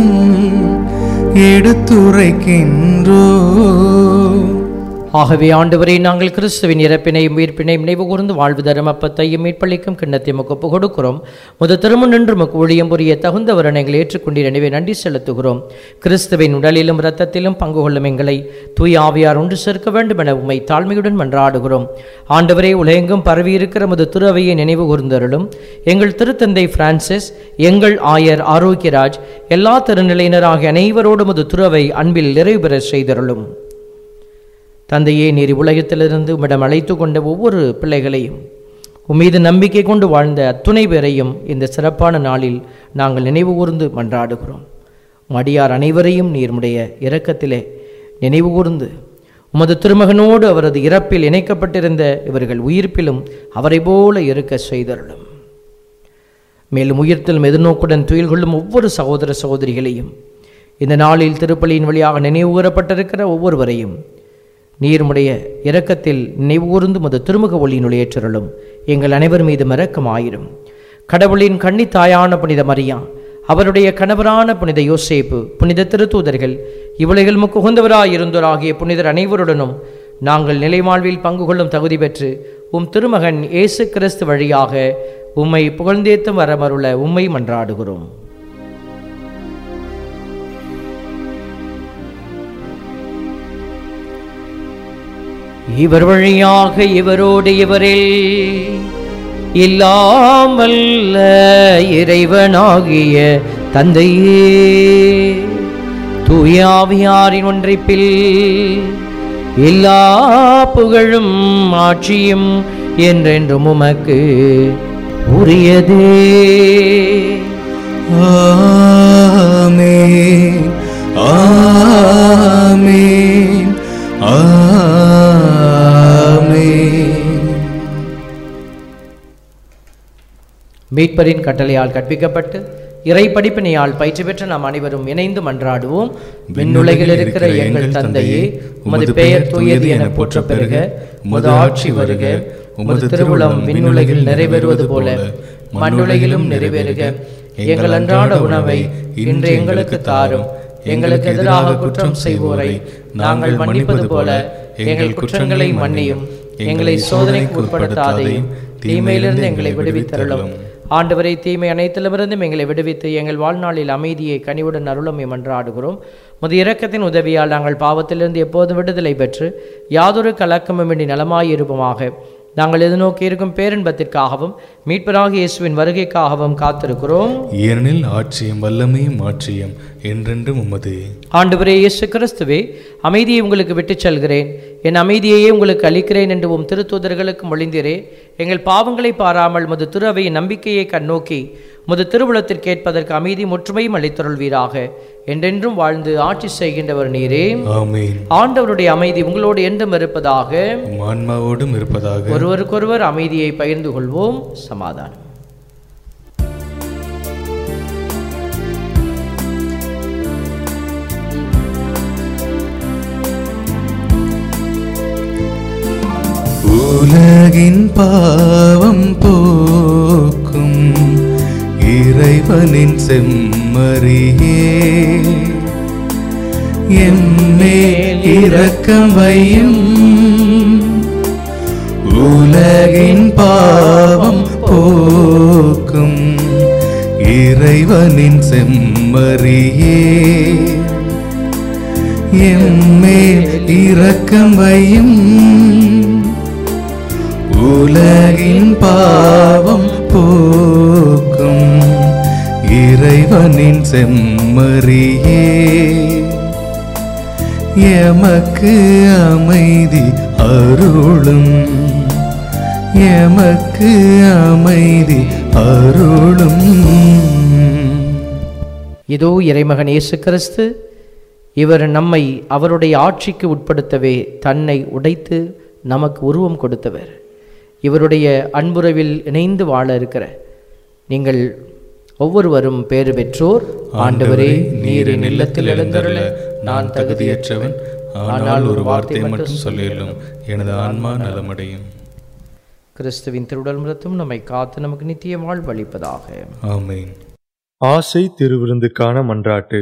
எடுத்துரைக்கின்றோம் ஆகவே ஆண்டவரே நாங்கள் கிறிஸ்துவின் இறப்பினையும் உயிர்ப்பினையும் நினைவு கூர்ந்து வாழ்வு தரும் அப்பத்தையும் மீட்பளிக்கும் கிண்ணத்தை முகப்பு கொடுக்கிறோம் முத திரும்ப நின்று முக்கு ஊழியம் புரிய தகுந்தவரன் எங்களை ஏற்றுக்கொண்டீர் எனவே நன்றி செலுத்துகிறோம் கிறிஸ்துவின் உடலிலும் இரத்தத்திலும் பங்கு கொள்ளும் எங்களை தூய் ஆவியார் ஒன்று சேர்க்க வேண்டும் என உம்மை தாழ்மையுடன் மன்றாடுகிறோம் ஆண்டவரே உலகெங்கும் பரவியிருக்கிற முது திருவையை நினைவு கூர்ந்தருளும் எங்கள் திருத்தந்தை பிரான்சிஸ் எங்கள் ஆயர் ஆரோக்கியராஜ் எல்லா திருநிலையினராகிய அனைவரோடும் முது துறவை அன்பில் நிறைவு பெற செய்தருளும் தந்தையே நீர் உலகத்திலிருந்து உம்மிடம் அழைத்து கொண்ட ஒவ்வொரு பிள்ளைகளையும் உம்மீது நம்பிக்கை கொண்டு வாழ்ந்த அத்துணை பேரையும் இந்த சிறப்பான நாளில் நாங்கள் நினைவு கூர்ந்து மன்றாடுகிறோம் மடியார் அனைவரையும் நீர்முடைய இரக்கத்திலே நினைவு கூர்ந்து உமது திருமகனோடு அவரது இறப்பில் இணைக்கப்பட்டிருந்த இவர்கள் உயிர்ப்பிலும் அவரை போல இருக்க செய்தருளும் மேலும் உயிர்த்தலும் எதிர்நோக்குடன் துயில் கொள்ளும் ஒவ்வொரு சகோதர சகோதரிகளையும் இந்த நாளில் திருப்பலியின் வழியாக நினைவு கூறப்பட்டிருக்கிற ஒவ்வொருவரையும் நீர்முடைய இரக்கத்தில் நினைவுகூர்ந்து முத திருமுக ஒளியினுள் ஏற்றருளும் எங்கள் அனைவர் மீது இரக்கமாயிரும் கடவுளின் கன்னித்தாயான புனித மரியா அவருடைய கணவரான புனித யோசேப்பு புனித திருத்தூதர்கள் இவ்வுலகில் முக்குகுந்தவராயிருந்தோராகிய புனிதர் அனைவருடனும் நாங்கள் நிலைவாழ்வில் பங்கு கொள்ளும் தகுதி பெற்று உம் திருமகன் இயேசு கிறிஸ்து வழியாக உம்மை புகழ்ந்தேத்தும் வரமருள உம்மை மன்றாடுகிறோம் இவர் வழியாக இவரோடு இவரில் இல்லாமல் இறைவனாகிய தந்தையே தூயாவியாரின் ஒன்றிப்பில் எல்லா புகழும் ஆட்சியும் என்றென்றும் உமக்கு உரியதே ஆமென் ஆமென் ஆமென் மீட்பரின் கட்டளையால் கற்பிக்கப்பட்டு இறை படிப்பினையால் பயிற்சி பெற்ற நாம் அனைவரும் இணைந்து மன்றாடுவோம் விண்ணுலகில் இருக்கிற எங்கள் தந்தையே உமது பெயர் தூயது என போற்ற பெறுக உமது ஆட்சி வருக உமது திருவுளம் விண்ணுலகில் நிறைவேறுவது போல மண்ணுலகிலும் நிறைவேறுக எங்கள் அன்றாட உணவை இன்று எங்களுக்கு தாரும் எங்களுக்கு எதிராக குற்றம் செய்வோரை நாங்கள் மன்னிப்பது போல எங்கள் குற்றங்களை மன்னியும் எங்களை சோதனைக்கு உட்படுத்தாதையும் தீமையிலிருந்து எங்களை விடுவித்தருளும் ஆண்டவரை தீமை அனைத்திலுமிருந்தும் எங்களை விடுவித்து எங்கள் வாழ்நாளில் அமைதியை கனிவுடன் அருளும் மன்றாடுகிறோம் முது இரக்கத்தின் உதவியால் நாங்கள் பாவத்திலிருந்து எப்போதும் விடுதலை பெற்று யாதொரு கலக்கமுமின்றி நலமாயிருப்போமாக நாங்கள் எதிர்நோக்கி இருக்கும் பேரின்பத்திற்காகவும் மீட்பராகிய இயேசுவின் வருகைக்காகவும் காத்திருக்கிறோம் ஏனெனில் ஆட்சியும் வல்லமையும் ஆட்சியும் என்றென்றும் உமது ஆண்டவரே இயேசு கிறிஸ்துவே அமைதியை உங்களுக்கு விட்டுச் செல்கிறேன் என் அமைதியையே உங்களுக்கு அளிக்கிறேன் என்று உம் திருத்தூதர்களுக்கு மொழிந்தீரே எங்கள் பாவங்களை பாராமல் முது திரு அவையின் நம்பிக்கையை கண்ணோக்கி முது திருவுளத்திற்கு ஏற்பதற்கு அமைதி முற்றுமையும் அளித்தருள்வீராக என்றென்றும் வாழ்ந்து ஆட்சி செய்கின்றவர் நீரே ஆமென் ஆண்டவருடைய அமைதி உங்களோடு என்றும் இருப்பதாக உம் ஆன்மாவோடும் இருப்பதாக ஒருவருக்கொருவர் அமைதியை பகிர்ந்து கொள்வோம் சமாதானம் உலகின் பாவம் போக்கும் இறைவனின் செம்மறியே எம்மேல் இரக்கம் வையும் உலகின் பாவம் போக்கும் இறைவனின் செம்மறியே எம்மேல் இரக்கம் வையும் உலகின் பாவம் போக்கும் இறைவனின் செம்மறியே எமக்கு அமைதி அருளும் எமக்கு அமைதி அருளும் இதோ இறைமகன் இயேசு கிறிஸ்து இவர் நம்மை அவருடைய ஆட்சிக்கு உட்படுத்தவே தன்னை உடைத்து நமக்கு உருவம் கொடுத்தவர் இவருடைய அன்புறவில் இணைந்து வாழ இருக்கிற நீங்கள் ஒவ்வொருவரும் பேறு பெற்றோர் ஆண்டவரே நீர் என் இல்லத்தில் எழுந்தருள நான் தகுதியற்றவன் ஆனால் ஒரு வார்த்தை மட்டும் சொல்லியுள்ளோம் எனது ஆன்மா நலமடையும் கிறிஸ்துவின் திருவுடல் மிருத்தும் நம்மை காத்து நமக்கு நித்திய வாழ்வளிப்பதாக ஆமென் ஆசை திருவிருந்துக்கான மன்றாட்டு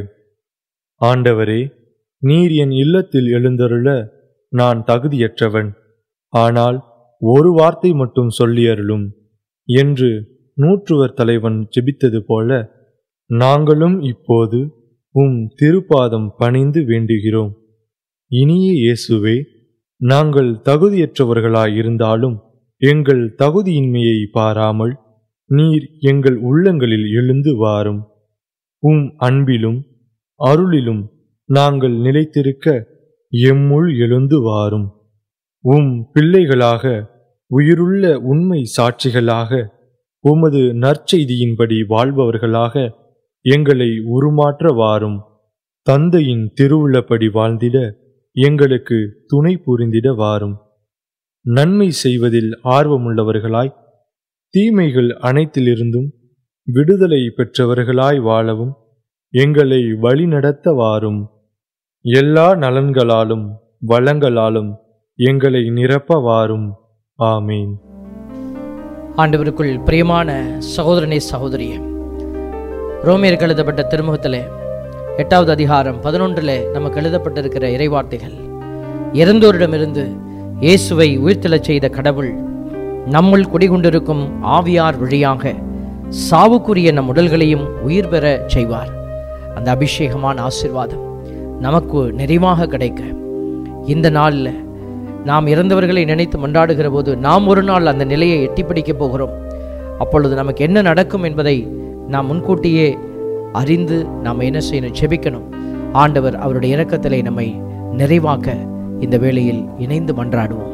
ஆண்டவரே நீர் என் இல்லத்தில் எழுந்தருள நான் தகுதியற்றவன் ஆனால் ஒரு வார்த்தை மட்டும் சொல்லியருளும் என்று நூற்றுவர் தலைவன் ஜெபித்தது போல நாங்களும் இப்போது உம் திருப்பாதம் பணிந்து வேண்டுகிறோம் இனிய இயேசுவே நாங்கள் தகுதியற்றவர்களாயிருந்தாலும் எங்கள் தகுதியின்மையை பாராமல் நீர் எங்கள் உள்ளங்களில் எழுந்து வாரும் உம் அன்பிலும் அருளிலும் நாங்கள் நிலைத்திருக்க எம்முள் எழுந்து வாரும் உம் பிள்ளைகளாக உயிருள்ள உண்மை சாட்சிகளாக உமது நற்செய்தியின்படி வாழ்பவர்களாக எங்களை உருமாற்ற வாரும் தந்தையின் திருவுள்ளப்படி வாழ்ந்திட எங்களுக்கு துணை புரிந்திட வாரும் நன்மை செய்வதில் ஆர்வமுள்ளவர்களாய் தீமைகள் அனைத்திலிருந்தும் விடுதலை பெற்றவர்களாய் வாழவும் எங்களை வழிநடத்த வாரும் எல்லா நலன்களாலும் வளங்களாலும் எங்களை நிரப்ப வாரும் ஆமீன் ஆண்டவருக்குள் பிரியமான சகோதரனே சகோதரியே ரோமியருக்கு எழுதப்பட்ட திருமுகத்திலே எட்டாவது அதிகாரம் பதினொன்றில் நமக்கு எழுதப்பட்டிருக்கிற இறைவார்த்தைகள் இறந்தோரிடமிருந்து இயேசுவை உயிர்த்தெழச் செய்த கடவுள் நம்முள் குடிகொண்டிருக்கும் ஆவியார் வழியாக சாவுக்குரிய நம் உடல்களையும் உயிர் பெற செய்வார் அந்த அபிஷேகமான ஆசீர்வாதம் நமக்கு நிறைவாக கிடைக்க இந்த நாளில் நாம் இறந்தவர்களை நினைத்து மன்றாடுகிற போது நாம் ஒரு நாள் அந்த நிலையை எட்டி பிடிக்கப் போகிறோம் அப்பொழுது நமக்கு என்ன நடக்கும் என்பதை நாம் முன்கூட்டியே அறிந்து நாம் என்ன செய்யணும் செபிக்கணும் ஆண்டவர் அவருடைய இரக்கத்திலே நம்மை நிறைவாக்க இந்த வேளையில் இணைந்து மன்றாடுவோம்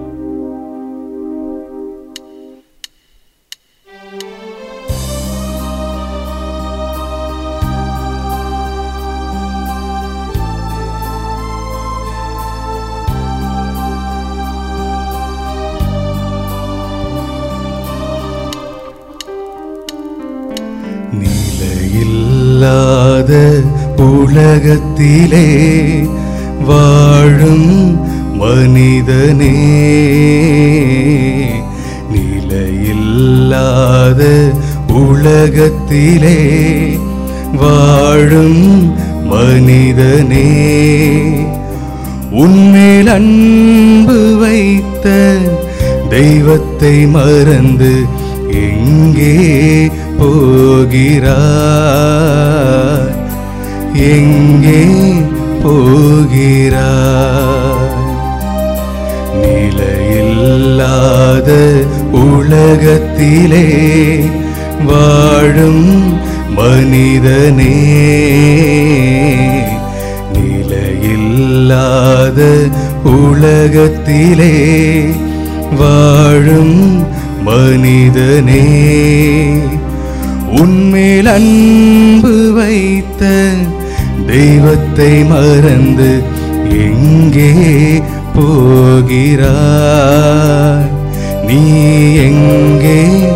நிலையில்லாத உலகத்திலே வாழும் மனிதனே நிலையில்லாத உலகத்திலே வாழும் மனிதனே உன்மேல் அன்பு வைத்த தெய்வத்தை மறந்து எங்கே போகிறார் எங்கே போகிறார் நிலையில்லாத உலகத்திலே வாழும் மனிதனே நிலையில்லாத உலகத்திலே வாழும் மனிதனே உன்மேல் அன்பு வைத்த தெய்வத்தை மறந்து எங்கே போகிறாய் நீ எங்கே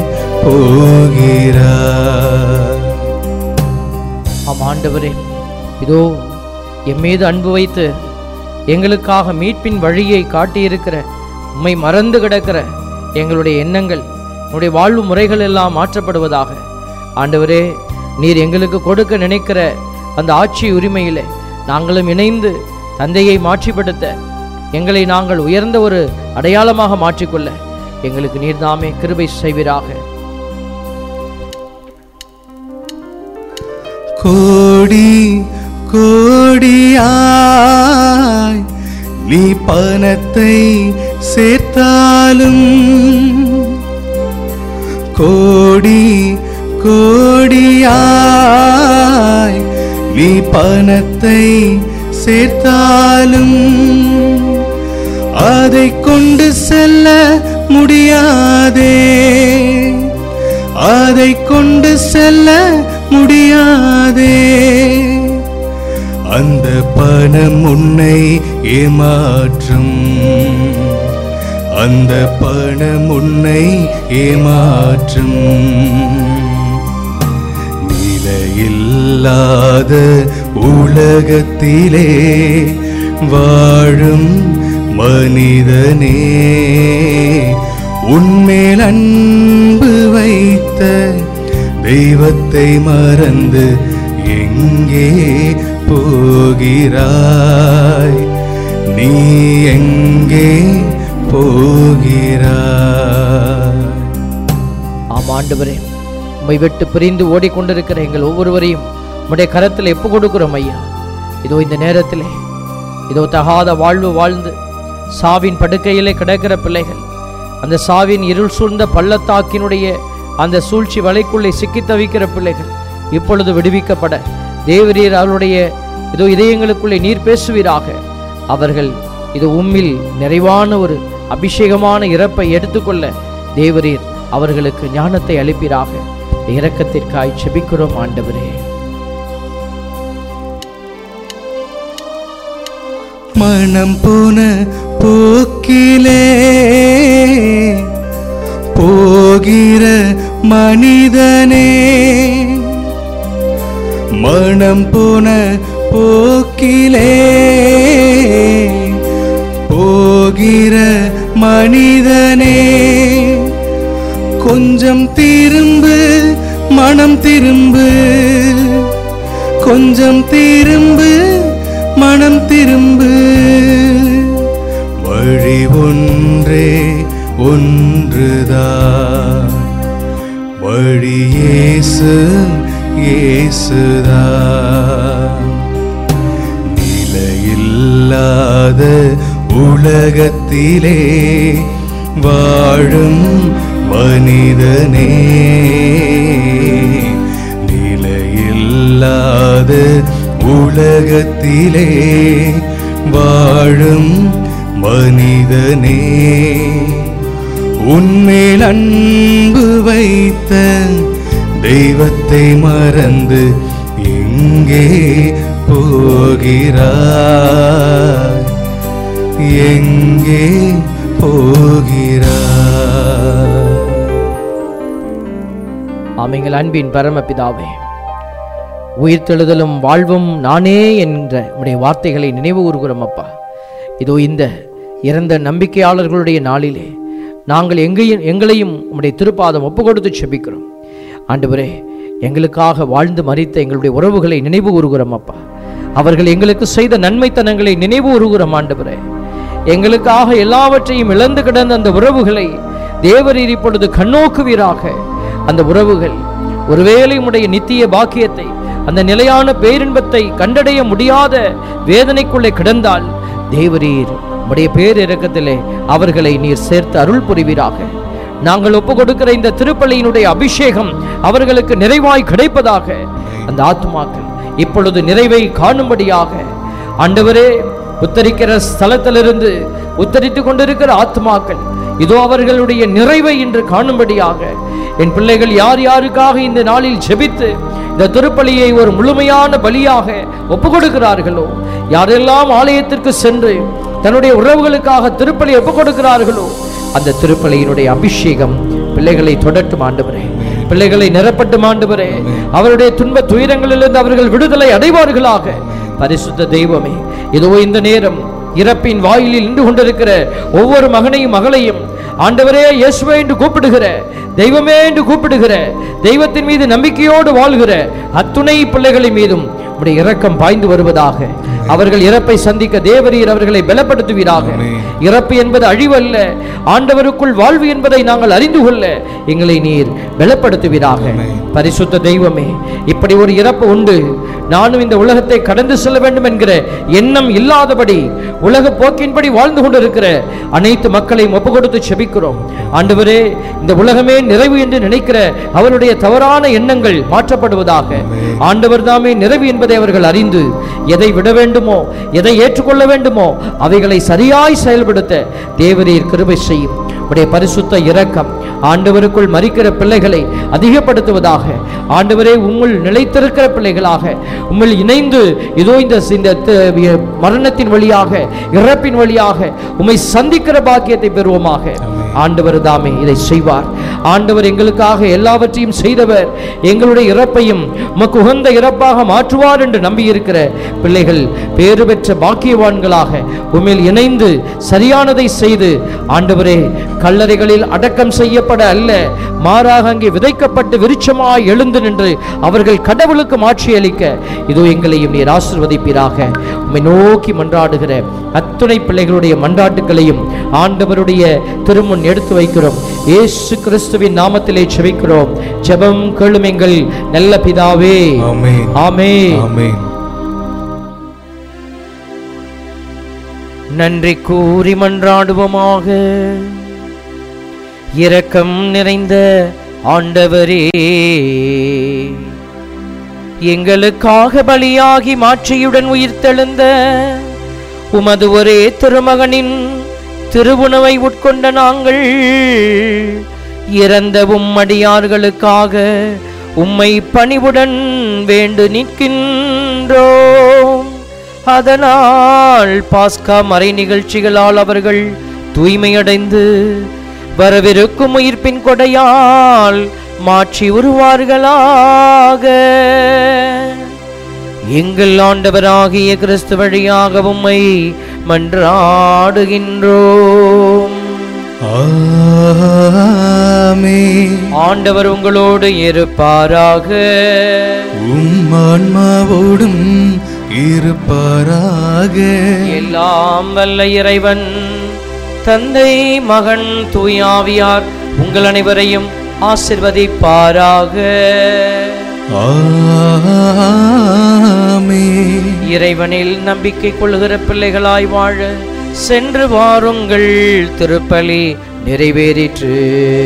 போகிறாய் ஆம் ஆண்டவரே இதோ எம் மீது அன்பு வைத்து எங்களுக்காக மீட்பின் வழியை காட்டியிருக்கிற உம்மை மறந்து கிடக்கிற எங்களுடைய எண்ணங்கள் உடைய வாழ்வு முறைகள் எல்லாம் மாற்றப்படுவதாக ஆண்டவரே நீர் எங்களுக்கு கொடுக்க நினைக்கிற அந்த ஆட்சி உரிமையிலே நாங்களும் இணைந்து தந்தையை மாற்றிப்படுத்த எங்களை நாங்கள் உயர்ந்த ஒரு அடையாளமாக மாற்றிக்கொள்ள எங்களுக்கு நீர்தாமே கிருபை செய்வீராக கோடி கோடியாய் நீ பணத்தை சேர்த்தாலும் கோடி கோடியாய் நீ பணத்தை சேர்த்தாலும் அதை கொண்டு செல்ல முடியாதே அதை கொண்டு செல்ல முடியாதே அந்த பணம் உன்னை ஏமாற்றும் அந்த பணம் உன்னை ஏமாற்றும் நிலையில்லாத உலகத்திலே வாழும் மனிதனே உன்மேல் அன்பு வைத்த தெய்வத்தை மறந்து எங்கே போகிறாய் நீ எங்கே போகிறாய் ஆம் ஆண்டவரே உம்மை விட்டு பிரிந்து ஓடிக்கொண்டிருக்கிற எங்கள் ஒவ்வொருவரையும் உம்முடைய கரத்தில் எப்போ கொடுக்கிறோம் ஐயா இதோ இந்த நேரத்திலே இதோ தகாத வாழ்வு வாழ்ந்து சாவின் படுக்கையிலே கிடக்கிற பிள்ளைகள் அந்த சாவின் இருள் சூழ்ந்த பள்ளத்தாக்கினுடைய அந்த சூழ்ச்சி வலைக்குள்ளே சிக்கித் தவிக்கிற பிள்ளைகள் இப்பொழுது விடுவிக்கப்பட தேவரீர் அவருடைய இதோ இதயங்களுக்குள்ளே நீர் பேசுவீராக அவர்கள் இது உம்மில் நிறைவான ஒரு அபிஷேகமான இறப்பை எடுத்துக்கொள்ள தேவரீர் அவர்களுக்கு ஞானத்தை அளிப்பீராக இரக்கத்திற்காய் செபிக்கிறோம் ஆண்டவரே மனம் போன போக்கிலே போகிற மனிதனே மனம் போன போக்கிலே போகிற மனிதனே கொஞ்சம் திரும்பு மனம் திரும்பு கொஞ்சம் திரும்பு மனம் திரும்பு வழி ஒன்றே ஒன்றுதான் வழி இயேசு இயேசுதான் நிலையில்லாத உலகத்திலே வாழும் மனிதனே நிலையில்லாத உலகத்திலே வாழும் மனிதனே உன்மேல் அன்பு வைத்த தெய்வத்தை மறந்து எங்கே போகிறாய் எங்கே போகிறாய் ஆமைங்கள் அன்பின் பரமபிதாவே உயிர்த்தெழுதலும் வாழ்வும் நானே என்ற உடைய வார்த்தைகளை நினைவு கூறுகிறோம் அப்பா இதோ இந்த இறந்த நம்பிக்கையாளர்களுடைய நாளிலே நாங்கள் எங்கேயும் எங்களையும் உம்முடைய திருப்பாதம் ஒப்பு கொடுத்து செபிக்கிறோம் ஆண்டவரே எங்களுக்காக வாழ்ந்து மறித்த எங்களுடைய உறவுகளை நினைவு கூறுகிறோம் அப்பா அவர்கள் எங்களுக்கு செய்த நன்மைத்தனங்களை நினைவு கூறுகிறோம் ஆண்டவரே எங்களுக்காக எல்லாவற்றையும் இழந்து கிடந்த அந்த உறவுகளை தேவரீர் இப்பொழுது கண்ணோக்குவீராக அந்த உறவுகள் ஒருவேளை உடைய நித்திய பாக்கியத்தை அந்த நிலையான பேரின்பத்தை கண்டடைய முடியாத வேதனைக்குள்ளே கிடந்தால் தேவரீர் உடைய பேரிரக்கத்திலே அவர்களை நீர் சேர்த்து அருள் புரிவீராக நாங்கள் ஒப்பு கொடுக்கிற இந்த திருப்பலியினுடைய அபிஷேகம் அவர்களுக்கு நிறைவாய் கிடைப்பதாக அந்த ஆத்மாக்கள் இப்பொழுது நிறைவை காணும்படியாக ஆண்டவரே உத்தரிக்கிற ஸ்தலத்திலிருந்து உத்தரித்து கொண்டிருக்கிற ஆத்மாக்கள் இதோ அவர்களுடைய நிறைவை இன்று காணும்படியாக என் பிள்ளைகள் யார் யாருக்காக இந்த நாளில் ஜெபித்து இந்த திருப்பலியை ஒரு முழுமையான பலியாக ஒப்பு கொடுக்கிறார்களோ யாரெல்லாம் ஆலயத்திற்கு சென்று தன்னுடைய உறவுகளுக்காக திருப்பலி ஒப்பு கொடுக்கிறார்களோ அந்த திருப்பலியினுடைய அபிஷேகம் பிள்ளைகளை தொடட்டும் ஆண்டவரே பிள்ளைகளை நிரப்பட்டும் ஆண்டவரே அவருடைய துன்ப துயரங்களிலிருந்து அவர்கள் விடுதலை அடைவார்களாக பரிசுத்த தெய்வமே இதோ இந்த நேரம் இறப்பின் வாயிலில் நின்று கொண்டிருக்கிற ஒவ்வொரு மகனையும் மகளையும் ஆண்டவரே இயேசுவே என்று கூப்பிடுகிற தெய்வமே என்று கூப்பிடுகிற தெய்வத்தின் மீது நம்பிக்கையோடு வாழ்கிற அத்துணை பிள்ளைகளின் மீதும் உடைய இரக்கம் பாய்ந்து வருவதாக அவர்கள் இறப்பை சந்திக்க தேவரீர் அவர்களை பலப்படுத்துவீராக இறப்பு என்பது அழிவல்ல ஆண்டவருக்குள் வாழ்வு என்பதை நாங்கள் அறிந்து கொள்ள எங்களை நீர் பலப்படுத்துவீராக பரிசுத்த தெய்வமே இப்படி ஒரு இறப்பு உண்டு நானும் இந்த உலகத்தை கடந்து செல்ல வேண்டும் என்கிற எண்ணம் இல்லாதபடி உலக போக்கின்படி வாழ்ந்து கொண்டிருக்கிற அனைத்து மக்களையும் ஒப்பு கொடுத்து செபிக்கிறோம் ஆண்டவரே இந்த உலகமே நிறைவு என்று நினைக்கிற அவருடைய தவறான எண்ணங்கள் மாற்றப்படுவதாக ஆண்டவர் தாமே நிறைவு என்பதை அவர்கள் அறிந்து எதை விட வேண்டுமோ எதை ஏற்றுக்கொள்ள வேண்டுமோ அவைகளை சரியாய் செயல்படுத்த தேவரீர் கிருபை செய்யும் உடைய பரிசுத்த இரக்கம் ஆண்டவருக்குள் மறிக்கிற பிள்ளைகளை அதிகப்படுத்துவதாக ஆண்டவரே உம்முள் நிலைத்திருக்கிற பிள்ளைகளாக உம்மில் இணைந்து இதோ இந்த இந்த த- மரணத்தின் வழியாக இறப்பின் வழியாக உம்மை சந்திக்கிற பாக்கியத்தை பெறுவோமாக ஆண்டவர் தாமே இதை செய்வார் ஆண்டவர் எங்களுக்காக எல்லாவற்றையும் செய்தவர் எங்களுடைய இறப்பையும் உமக்கு உகந்த இறப்பாக மாற்றுவார் என்று நம்பியிருக்கிற பிள்ளைகள் பேறு பெற்ற பாக்கியவான்களாக உம்மில் இணைந்து சரியானதை செய்து ஆண்டவரே கல்லறைகளில் அடக்கம் செய்யப்பட அல்ல மாறாக அங்கே விதைக்கப்பட்டு விருட்சமாய் எழுந்து நின்று அவர்கள் கடவுளுக்கு மாட்சி அளிக்க இதோ எங்களையும் நீர் ஆசிர்வதிப்பீராக உம்மை நோக்கி மன்றாடுகிற அத்துணை பிள்ளைகளுடைய மன்றாட்டுகளையும் ஆண்டவருடைய திருமுன் எடுத்து வைக்கிறோம் இயேசு கிறிஸ்துவின் நாமத்திலே செபிக்கிறோம் ஜெபம் கேளும் எங்கள் நல்ல பிதாவே ஆமென். ஆமென் ஆமென் நன்றி கூறி மன்றாடுவோமாக இரக்கம் நிறைந்த ஆண்டவரே எங்களுக்காக பலியாகி மாட்சியுடன் உயிர்த்தெழுந்த உமது ஒரே திருமகனின் திருவுணவை உட்கொண்ட நாங்கள் இறந்த உம்மடியார்களுக்காக உம்மை பணிவுடன் வேண்டு நிற்கின்றோம் அதனால் பாஸ்கா மறை நிகழ்ச்சிகளால் அவர்கள் தூய்மையடைந்து வரவிருக்கும் உயிர்ப்பின் கொடையால் மாற்றி உருவார்களாக எங்கள் ஆண்டவராகிய கிறிஸ்து வழியாக உம்மை மன்றாடுகின்றோம் ஆமென். ஆண்டவர் உங்களோடு இருப்பாராக உம் ஆன்மாவோடும் இருப்பாராக எல்லாம் வல்ல இறைவன் தந்தை மகன் தூயாவியார் உங்கள் அனைவரையும் ஆசிர்வதிப்பாராக ஆமென். இறைவனில் நம்பிக்கை கொள்கிற பிள்ளைகளாய் வாழ சென்று வாருங்கள் திருப்பலி நிறைவேறிற்று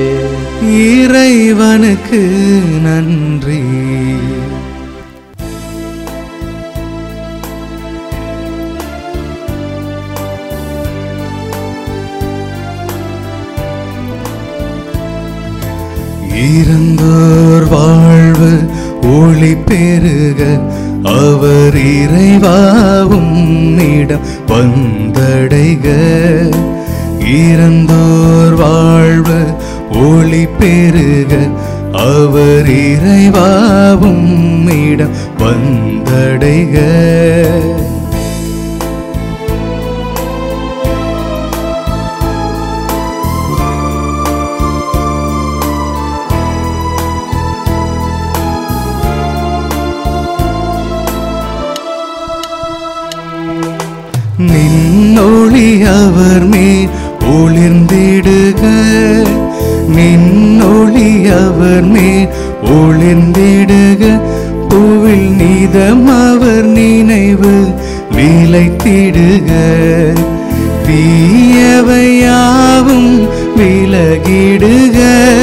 இறைவனுக்கு நன்றி இறந்தோர் வாழ்வு ஒளி பெருக அவர் இறைவாவும் இடம் வந்தடைக இறந்தோர் வாழ்வு ஒளி பெருக அவர் இறைவாவும் இடம் வந்தடைக நின்னொளி அவர் மேல் ஒளிர்ந்திடுக நின்னொளி அவர் மேல் ஒளிர்ந்திடுக பூவில் நீதம் அவர் நினைவு விலைத்திடுக தீயவையாவும் விலகிடுக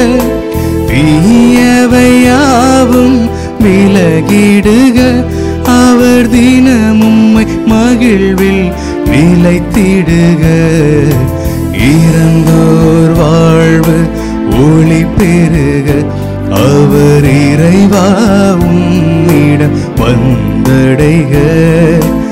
தீயவையாவும் விலகிடுக அவர் தினமும்மை மகிழ்வில் நிலைத்திடுக இறந்தோர் வாழ்வு ஒளி பெருக அவர் இறைவாவும் இடம் வந்தடைக